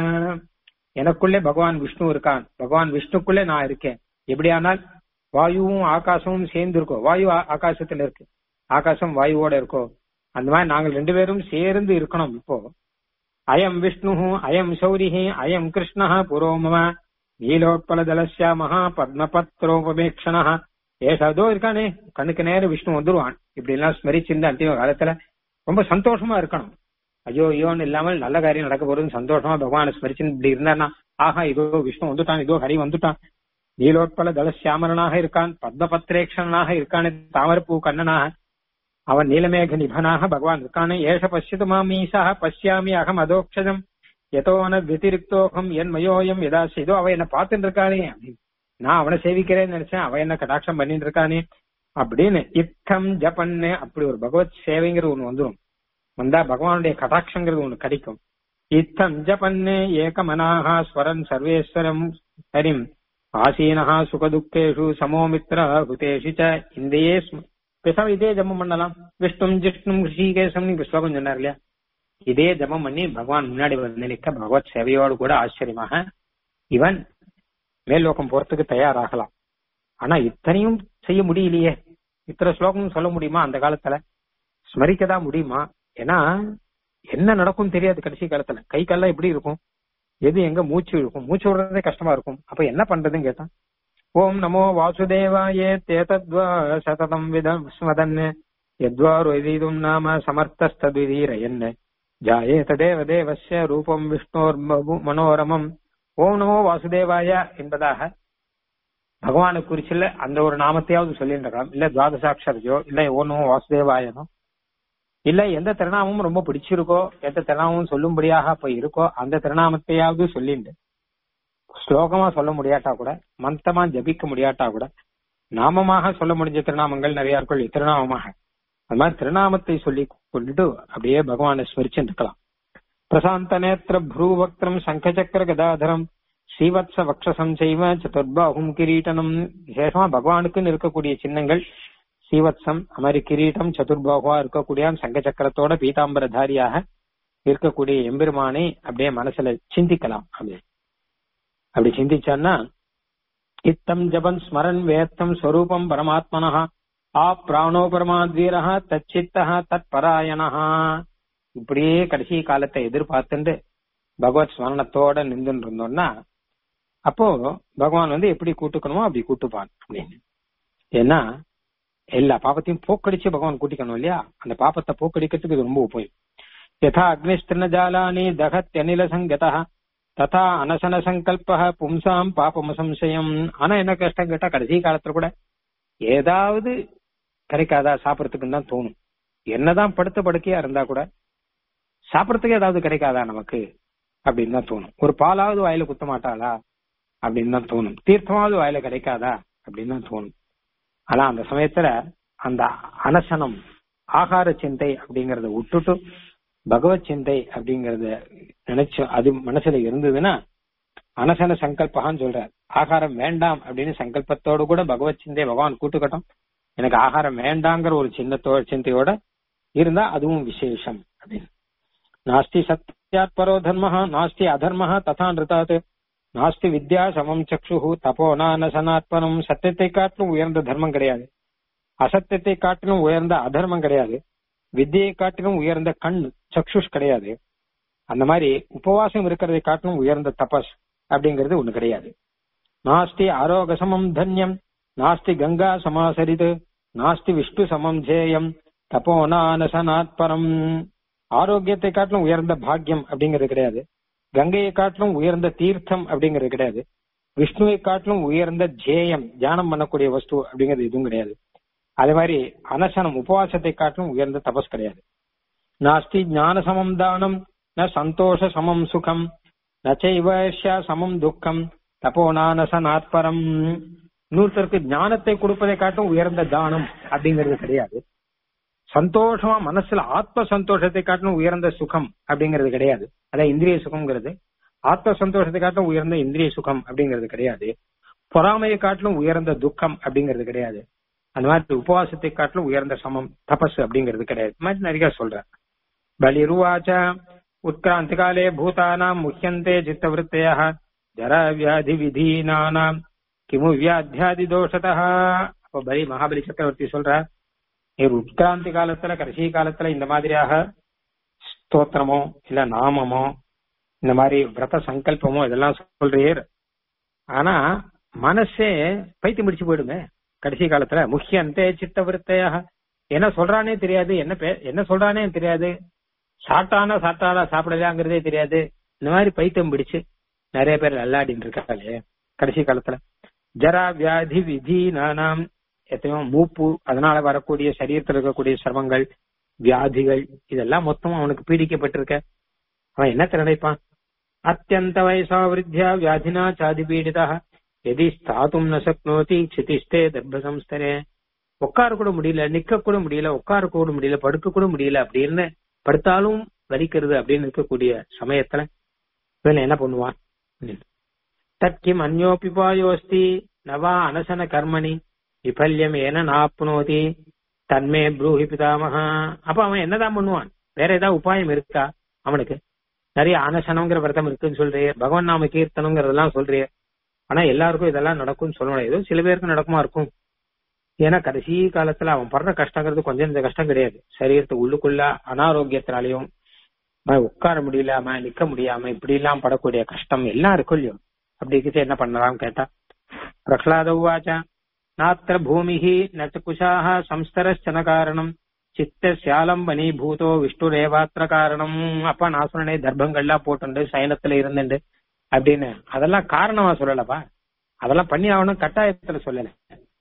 எனக்குள்ளே பகவான் விஷ்ணு இருக்கான் பகவான் விஷ்ணுக்குள்ளே நான் இருக்கேன் எப்படியானால் வாயுவும் ஆகாசமும் சேர்ந்து இருக்கோ வாயு ஆ- ஆகாசத்துல இருக்கு ஆகாசம் வாயுவோட இருக்கோ அந்த மாதிரி நாங்கள் ரெண்டு பேரும் சேர்ந்து இருக்கணும் இப்போ அயம் விஷ்ணு அயம் சௌரிஹி அயம் கிருஷ்ண புரோமம நீலோட்பல தலசியாமஹா பத்மபத்ரோபமேக்ஷண ஏசாதோ இருக்கானே கண்ணுக்கு நேரம் விஷ்ணு வந்துருவான் இப்படி எல்லாம் ஸ்மரிச்சிருந்த அந்திம காலத்துல ரொம்ப சந்தோஷமா இருக்கணும் ஐயோ ஐயோன்னு இல்லாமல் நல்ல காரியம் நடக்க போறதுன்னு சந்தோஷமா பகவானை ஸ்மரிச்சு இப்படி இருந்தானா ஆஹா இதோ விஷ்ணு வந்துட்டான் இதோ ஹரி வந்துட்டான் நீலோட்பல தலசியாமரனாக இருக்கான் பத்மபத்ரேக்ஷனாக இருக்கானே தாமரப்பூ கண்ணனாக அவன் நீலமேக நிபனாக பகவான் இருக்கானே ஏஷ பசியது மாமீசா பசியாமி அகம் அதோக்ஷதம் எதோன வத்திரிக்தோகம் என் மயோயம் எதாசி இதோ அவன் என்ன பார்த்துட்டு இருக்கானே அப்படின்னு நான் அவனை சேவிக்கிறேன்னு நினைச்சேன் அவன் என்ன கடாட்சம் பண்ணிட்டு இருக்கானே அப்படின்னு இத்தம் ஜபன்னு அப்படி ஒரு பகவத் சேவைங்கிறது ஒண்ணு வந்துடும் வந்தா பகவானுடைய கடாட்சங்கிறது ஒண்ணு கிடைக்கும் இத்தம் ஜபன்னு ஏகமனாக ஸ்வரன் சர்வேஸ்வரம் ஹரிம் ஆசீனஹா சுகதுக்கேஷு சமோமித்ர ஹுதேஷு ச இந்தையே ஸ்ம- பேசாம இதே ஜபம் பண்ணலாம் விஷ்ணும் ஜிஷ்ணும் ரிஷிகேசம் நீங்க ஸ்லோகம் சொன்னார் இல்லையா இதே ஜபம் பண்ணி பகவான் முன்னாடி வந்து நிற்க பகவத் சேவையோடு கூட ஆச்சரியமாக இவன் மேல்லோகம் போறதுக்கு தயாராகலாம் ஆனா இத்தனையும் செய்ய முடியலையே இத்தனை ஸ்லோகம் சொல்ல முடியுமா அந்த காலத்துல ஸ்மரிக்கதான் முடியுமா ஏன்னா என்ன நடக்கும் தெரியாது கடைசி காலத்துல கை கால்லாம் எப்படி இருக்கும் எது எங்க மூச்சு இருக்கும் மூச்சு விடுறதே கஷ்டமா இருக்கும் அப்ப என்ன பண்றதுன்னு கேட்டான் ஓம் நமோ வாசுதேவாய தேதத்வா சததம் விதம் ஸ்மதன் யத்வா ருதீதும் நாம சமர்த்தஸ்ததுதீரயன் ஜாயேத தேவ தேவஸ்ய ரூபம் விஷ்ணோர் மபு- மனோரமம் ஓம் நமோ வாசுதேவாய என்பதாக பகவானை குறிச்சுல அந்த ஒரு நாமத்தையாவது சொல்லிட்டு இருக்கலாம் இல்ல துவாதசாட்சரஜோ இல்ல ஓம் நமோ வாசுதேவாயனோ இல்ல எந்த திருநாமமும் ரொம்ப பிடிச்சிருக்கோ எந்த திருநாமமும் சொல்லும்படியாக அப்ப இருக்கோ அந்த திருநாமத்தையாவது சொல்லிண்டு ஸ்லோகமா சொல்ல முடியாட்டா கூட மந்தமா ஜபிக்க முடியாட்டா கூட நாமமாக சொல்ல முடிஞ்ச திருநாமங்கள் நிறைய இருக்கும் திருநாமமாக அது மாதிரி திருநாமத்தை சொல்லி கொண்டுட்டு அப்படியே பகவானை ஸ்மரிச்சு இருக்கலாம் பிரசாந்த நேத்திர ப்ரூவக்திரம் சங்கச்சக்கர கதாதரம் ஸ்ரீவத்ச வக்ஷசம் செய்வ சதுர்பாகும் கிரீட்டனம் விசேஷமா பகவானுக்குன்னு இருக்கக்கூடிய சின்னங்கள் ஸ்ரீவத்சம் அது மாதிரி கிரீட்டம் சதுர்பாகுவா இருக்கக்கூடிய சங்க சக்கரத்தோட பீதாம்பரதாரியாக இருக்கக்கூடிய எம்பெருமானை அப்படியே மனசுல சிந்திக்கலாம் அப்படி அப்படி சிந்திச்சான்னா இத்தம் ஜபன் ஸ்மரன் வேத்தம் ஸ்வரூபம் பரமாத்மனஹ ஆ பிராணோ பரமாத்வீரஹ தச்சித்தஹ தத் பராயணஹா இப்படியே கடைசி காலத்தை எதிர்பார்த்துட்டு பகவத் ஸ்மரணத்தோட நின்றுட்டு இருந்தோம்னா அப்போ பகவான் வந்து எப்படி கூட்டுக்கணுமோ அப்படி கூட்டுப்பான் அப்படின்னு ஏன்னா எல்லா பாப்பத்தையும் போக்கடிச்சு பகவான் கூட்டிக்கணும் இல்லையா அந்த பாப்பத்தை போக்கடிக்கிறதுக்கு இது ரொம்ப உபயோகம் யதா அக்னிஸ்திருண ஜாலானி தகத்யனில சங்கதா ததா அனசன சங்கல்ப பும்சாம் பாபம சம்சயம் ஆனா என்ன கஷ்டம் கேட்டா கடைசி காலத்துல கூட ஏதாவது கிடைக்காதா சாப்பிடறதுக்குன்னு தான் தோணும் என்னதான் படுத்த படுக்கையா இருந்தா கூட சாப்பிடறதுக்கு ஏதாவது கிடைக்காதா நமக்கு அப்படின்னு தான் தோணும் ஒரு பாலாவது வாயில குத்த மாட்டாளா அப்படின்னு தான் தோணும் தீர்த்தமாவது வாயில கிடைக்காதா அப்படின்னு தான் தோணும் ஆனா அந்த சமயத்துல அந்த அனசனம் ஆகார சிந்தை அப்படிங்கறத விட்டுட்டு பகவத் சிந்தை அப்படிங்கறத நினைச்சு அது மனசுல இருந்ததுன்னா அனசன சங்கல்பகான்னு சொல்றார் ஆகாரம் வேண்டாம் அப்படின்னு சங்கல்பத்தோடு கூட பகவத் சிந்தை பகவான் கூட்டுக்கட்டும் எனக்கு ஆகாரம் வேண்டாங்கிற ஒரு சின்னத்தோ சிந்தையோட இருந்தா அதுவும் விசேஷம் அப்படின்னு நாஸ்தி சத்யாத் பரோ தர்ம நாஸ்தி அதர்ம ததா நிறுத்தாத் நாஸ்தி வித்யா சமம் சக்ஷு தபோ நானசனாத்மனம் சத்தியத்தை காட்டிலும் உயர்ந்த தர்மம் கிடையாது அசத்தியத்தை காட்டிலும் உயர்ந்த அதர்மம் கிடையாது வித்தியை காட்டிலும் உயர்ந்த கண் சக்ஷுஷ் கிடையாது அந்த மாதிரி உபவாசம் இருக்கிறதை காட்டிலும் உயர்ந்த தபஸ் அப்படிங்கிறது ஒண்ணு கிடையாது நாஸ்தி ஆரோக சமம் தன்யம் நாஸ்தி கங்கா சமாசரிது நாஸ்தி விஷ்ணு சமம் ஜேயம் தபோ நானசனாத்பரம் ஆரோக்கியத்தை காட்டிலும் உயர்ந்த பாக்கியம் அப்படிங்கிறது கிடையாது கங்கையை காட்டிலும் உயர்ந்த தீர்த்தம் அப்படிங்கிறது கிடையாது விஷ்ணுவை காட்டிலும் உயர்ந்த ஜேயம் தியானம் பண்ணக்கூடிய வஸ்து அப்படிங்கிறது எதுவும் கிடையாது அதே மாதிரி அனசனம் உபவாசத்தை காட்டிலும் உயர்ந்த தபஸ் கிடையாது நாஸ்தி ஞான சமம் தானம் ந சந்தோஷ சமம் சுகம் நச்சைவர்ஷா சமம் துக்கம் தப்போ நானசனாத்பரம் இன்னொருத்தருக்கு ஞானத்தை கொடுப்பதை காட்டும் உயர்ந்த தானம் அப்படிங்கிறது கிடையாது சந்தோஷமா மனசுல ஆத்ம சந்தோஷத்தை காட்டிலும் உயர்ந்த சுகம் அப்படிங்கிறது கிடையாது அதான் இந்திரிய சுகம்ங்கிறது ஆத்ம சந்தோஷத்தை காட்டிலும் உயர்ந்த இந்திரிய சுகம் அப்படிங்கிறது கிடையாது பொறாமையை காட்டிலும் உயர்ந்த துக்கம் அப்படிங்கிறது கிடையாது அந்த மாதிரி உபவாசத்தை காட்டிலும் உயர்ந்த சமம் தபஸ் அப்படிங்கிறது கிடையாது இந்த மாதிரி நிறைய சொல்ற பலிருவாச்ச உத்கிராந்தி காலே பூதானாம் முக்கியந்தே சித்தவருத்தைய ஜரா வியாதி விதீனானாம் கிமு வியாத்தியாதி தோஷதா அப்ப பலி மகாபலி சக்கரவர்த்தி சொல்ற நீர் உட்கிராந்தி காலத்துல கடைசி காலத்துல இந்த மாதிரியாக ஸ்தோத்திரமோ இல்ல நாமமோ இந்த மாதிரி விரத சங்கல்பமோ இதெல்லாம் சொல்றீர் ஆனா மனசே பைத்தி முடிச்சு போயிடுங்க கடைசி காலத்துல முக்கியந்தே சித்த விருத்தையாக என்ன சொல்றானே தெரியாது என்ன பே என்ன சொல்றானே தெரியாது சாப்பிட்டானா சாப்பிட்டானா சாப்பிடலாங்கிறதே தெரியாது இந்த மாதிரி பைத்தியம் பிடிச்சு நிறைய பேர் நல்லாடின்னு இருக்காங்களே கடைசி காலத்துல ஜரா வியாதி விதி நானாம் எத்தனையோ மூப்பு அதனால வரக்கூடிய சரீரத்தில் இருக்கக்கூடிய சிரமங்கள் வியாதிகள் இதெல்லாம் மொத்தம் அவனுக்கு பீடிக்கப்பட்டிருக்க அவன் என்ன நினைப்பான் அத்தியந்த வயசா விருத்தியா வியாதினா சாதி பீடிதா எதி ஸ்தாத்தும் ந சக்னோதி சிதிஷ்டே தர்ப்ப சம்ஸ்தரே உட்கார கூட முடியல நிக்க கூட முடியல உட்கார கூட முடியல படுக்க கூட முடியல அப்படின்னு படுத்தாலும் வலிக்கிறது அப்படின்னு இருக்கக்கூடிய சமயத்துல இவன் என்ன பண்ணுவான் தற்கிம் அந்யோபிபாயோஸ்தி நவா அனசன கர்மணி விபல்யம் ஏன நாப்னோதி தன்மே ப்ரூஹி பிதாமகா அப்ப அவன் என்னதான் பண்ணுவான் வேற ஏதாவது உபாயம் இருக்கா அவனுக்கு நிறைய அனசனங்கிற விரதம் இருக்குன்னு சொல்றியே பகவான் நாம கீர்த்தனங்கிறதெல்லாம் சொல்றியே ஆனா எல்லாருக்கும் இதெல்லாம் நடக்கும்னு சொல்லணும் ஏதோ சில பேருக்கு நடக்குமா இருக்கும் ஏன்னா கடைசி காலத்துல அவன் படுற கஷ்டங்கிறது கொஞ்சம் இந்த கஷ்டம் கிடையாது சரீரத்தை உள்ளுக்குள்ள அனாரோக்கியத்தினாலையும் உட்கார முடியலாம நிக்க முடியாம இப்படி எல்லாம் படக்கூடிய கஷ்டம் எல்லாம் இருக்கும் இல்லையோ அப்படி இருந்துச்சு என்ன பண்ணலாம் கேட்டா பிரகலாத உவாச்சா நாத்திர பூமிஹி நச்சகுஷாக சம்ஸ்தரச்சன காரணம் சித்த சியாலம்பனி பூதோ விஷ்ணுரேவாத்திர காரணம் அப்ப நான் சொன்னேன் தர்ப்பங்கள்லாம் போட்டுண்டு சயனத்துல இருந்துண்டு அப்படின்னு அதெல்லாம் காரணமா சொல்லலப்பா அதெல்லாம் பண்ணி ஆகணும் கட்டாயத்துல சொல்லல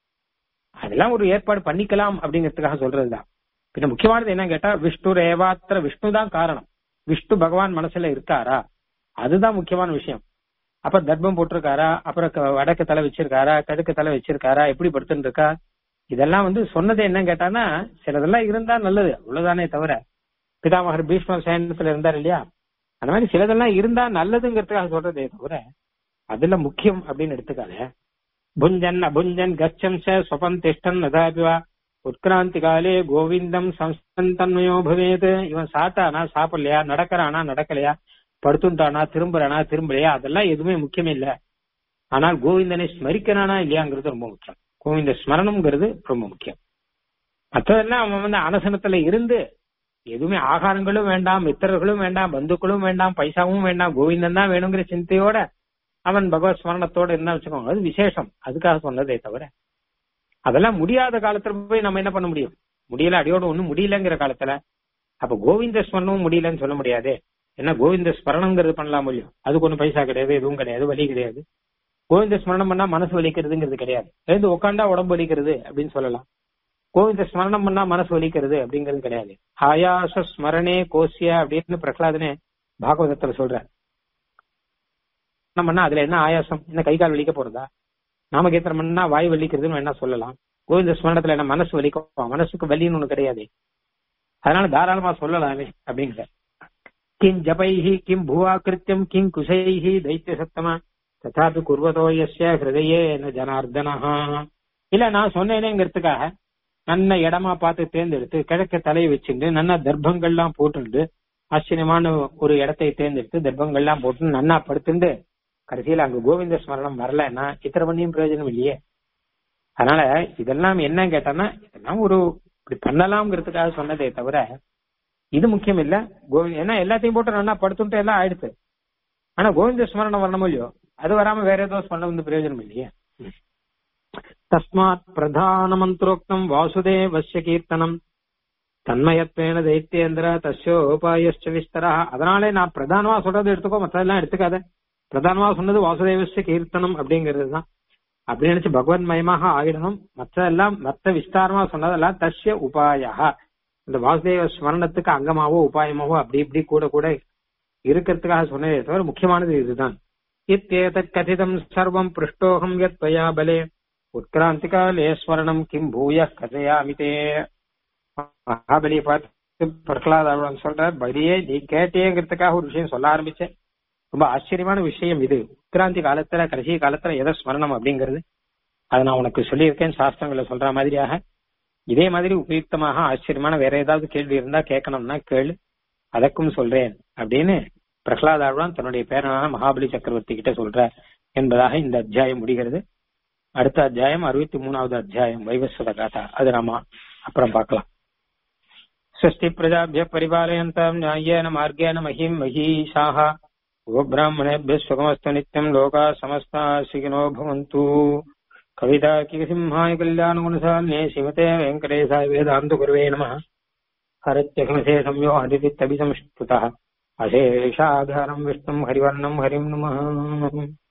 அதெல்லாம் ஒரு ஏற்பாடு பண்ணிக்கலாம் அப்படிங்கிறதுக்காக சொல்றதுதான் பின்ன முக்கியமானது என்ன கேட்டா விஷ்ணு ரேவாத்திர விஷ்ணு தான் காரணம் விஷ்ணு பகவான் மனசுல இருக்காரா அதுதான் முக்கியமான விஷயம் அப்ப தர்ப்பம் போட்டிருக்காரா அப்புறம் வடக்கு தலை வச்சிருக்காரா கடுக்கு தலை வச்சிருக்காரா எப்படி படுத்துட்டு இருக்கா இதெல்லாம் வந்து சொன்னது என்ன கேட்டானா சிலதெல்லாம் இருந்தா நல்லது அவ்வளவுதானே தவிர பிதாமகர் பீஷ்ம சயனத்துல இருந்தார் இல்லையா அந்த மாதிரி சிலதெல்லாம் இருந்தா நல்லதுங்கிறதுக்காக சொல்றதே தவிர அதுல முக்கியம் அப்படின்னு எடுத்துக்காத புஞ்சன் அபுஞ்சன் கச்சம் ஸ்வபன் திஷ்டன் நதாபிவா உட்கிராந்தி காலே கோவிந்தம் சம்ஸ்தன்மயோ பவேது இவன் சாப்பிட்டானா சாப்பிடலையா நடக்கிறானா நடக்கலையா படுத்துட்டானா திரும்புறானா திரும்பலையா அதெல்லாம் எதுவுமே முக்கியம் இல்ல ஆனால் கோவிந்தனை ஸ்மரிக்கிறானா இல்லையாங்கிறது ரொம்ப முக்கியம் கோவிந்த ஸ்மரணம்ங்கிறது ரொம்ப முக்கியம் மற்றதெல்லாம் அவன் வந்து அனசனத்துல இருந்து எதுவுமே ஆகாரங்களும் வேண்டாம் மித்திரர்களும் வேண்டாம் பந்துக்களும் வேண்டாம் பைசாவும் வேண்டாம் கோவிந்தன் தான் வேணுங்கிற சிந்தையோட அவன் பகவத் ஸ்மரணத்தோட என்ன வச்சுக்கோங்க அது விசேஷம் அதுக்காக சொன்னதே தவிர அதெல்லாம் முடியாத காலத்துல போய் நம்ம என்ன பண்ண முடியும் முடியல அடியோட ஒண்ணும் முடியலங்கிற காலத்துல அப்ப கோவிந்த ஸ்மரணமும் முடியலன்னு சொல்ல முடியாது ஏன்னா கோவிந்த ஸ்மரணங்கிறது பண்ணலாம் முடியும் அதுக்கு ஒன்றும் பைசா கிடையாது எதுவும் கிடையாது வலி கிடையாது கோவிந்த ஸ்மரணம் பண்ணா மனசு வலிக்கிறதுங்கிறது கிடையாது எழுந்து உட்காண்டா உடம்பு வலிக்கிறது அப்படின்னு சொல்லலாம் கோவிந்த ஸ்மரணம் பண்ணா மனசு வலிக்கிறது அப்படிங்கிறது கிடையாது ஆயாச ஸ்மரணே கோசியா அப்படின்னு பிரகலாதனே பாகவதத்துல சொல்ற பண்ணா அதுல என்ன ஆயாசம் என்ன கை கால் வலிக்க போறதா நாமகேத்திரம் பண்ணா வாய் வலிக்கிறதுன்னு என்ன சொல்லலாம் கோவிந்த ஸ்மரணத்துல என்ன மனசு வலிக்கும் மனசுக்கு வலின்னு ஒண்ணு கிடையாது அதனால தாராளமா சொல்லலாமே அப்படிங்கிற கிம் ஜபைஹி கிம் புவா கிருத்தியம் கிம் குஷைஹி தைத்திய சத்தமா ததாபி குர்வதோ யஸ்ய ஹிருதயே ந ஜனார்தனஹா இல்ல நான் சொன்னேனேங்கிறதுக்காக நல்ல இடமா பார்த்து தேர்ந்தெடுத்து கிழக்க தலையை வச்சுட்டு நல்ல தர்ப்பங்கள்லாம் போட்டுண்டு ஆச்சரியமான ஒரு இடத்தை தேர்ந்தெடுத்து தர்ப்பங்கள்லாம் போட்டு நன்னா படுத்துண்டு கடைசியில அங்க கோவிந்த ஸ்மரணம் வரலன்னா இத்தனை பண்ணியும் பிரயோஜனம் இல்லையே அதனால இதெல்லாம் என்ன கேட்டான்னா இதெல்லாம் ஒரு இப்படி பண்ணலாம்ங்கிறதுக்காக சொன்னதே தவிர இது முக்கியம் இல்ல கோவிந்த் ஏன்னா எல்லாத்தையும் போட்டு நல்லா படுத்துட்டு எல்லாம் ஆயிடுச்சு ஆனா கோவிந்த ஸ்மரணம் வரணும் இல்லையோ அது வராம வேற ஏதோ ஸ்மரணம் வந்து பிரயோஜனம் இல்லையே தஸ்மாத் பிரதான மந்திரோக்தம் வாசுதேவஸ்ய கீர்த்தனம் தன்மயத்வேன தைத்தியேந்திர தஸ்யோபாயஸ்ச விஸ்தரா அதனாலே நான் பிரதானமா சொல்றது எடுத்துக்கோ மற்றதெல்லாம் எடுத்துக்காத பிரதானமா சொன்னது வாசுதேவஸ்ய கீர்த்தனம் அப்படிங்கிறது தான் அப்படி நினைச்சு பகவன் மயமாக ஆயிடணும் மற்றதெல்லாம் மற்ற விஸ்தாரமா சொன்னதெல்லாம் தஸ்ய உபாயா இந்த வாசுதேவ ஸ்மரணத்துக்கு அங்கமாவோ உபாயமாவோ அப்படி இப்படி கூட கூட இருக்கிறதுக்காக சொன்னதே தவிர முக்கியமானது இதுதான் இத்தேதத் கதிதம் சர்வம் பிருஷ்டோகம் யத் பயா பலே உட்கிராந்திகாலே ஸ்மரணம் கிம் பூய கதையாமிதே மகாபலியை பார்த்து பிரகலாத் சொல்ற பலியே நீ கேட்டேங்கிறதுக்காக ஒரு விஷயம் சொல்ல ஆரம்பிச்சேன் ரொம்ப ஆச்சரியமான விஷயம் இது உட்கிராந்தி காலத்துல கடைசி காலத்துல எதை ஸ்மரணம் அப்படிங்கிறது அதை நான் உனக்கு சொல்லியிருக்கேன் சாஸ்திரங்களை சொல்ற மாதிரியாக இதே மாதிரி உபயுக்தமாக ஆச்சரியமான வேற ஏதாவது கேள்வி இருந்தா கேட்கணும்னா கேளு அதற்கும் சொல்றேன் அப்படின்னு பிரகலாதாழ்வான் தன்னுடைய பேரனான மகாபலி சக்கரவர்த்தி கிட்ட சொல்ற என்பதாக இந்த அத்தியாயம் முடிகிறது அடுத்த அத்தியாயம் அறுபத்தி மூணாவது அத்தியாயம் வைவஸ்வத காதா அது நாம அப்புறம் பார்க்கலாம் स्वस्ति प्रजाभ्य परिपालयन्ताम् न्याय्येन मार्गेण महीम् महीषाः गोब्राह्मणेभ्यः सुखमस्तु नित्यम् लोकाः समस्ताः सुखिनो भवन्तु कविताकिसिंहाय कल्याणगुणसान्ये श्रीमते वेङ्कटेशाय वेदान्तगुरवे नमः हरत्यघमसे संयो हरितित्तभिसंस्तुतः अशेषाधारम् विष्णुम् हरिवर्णम् हरिम् नमः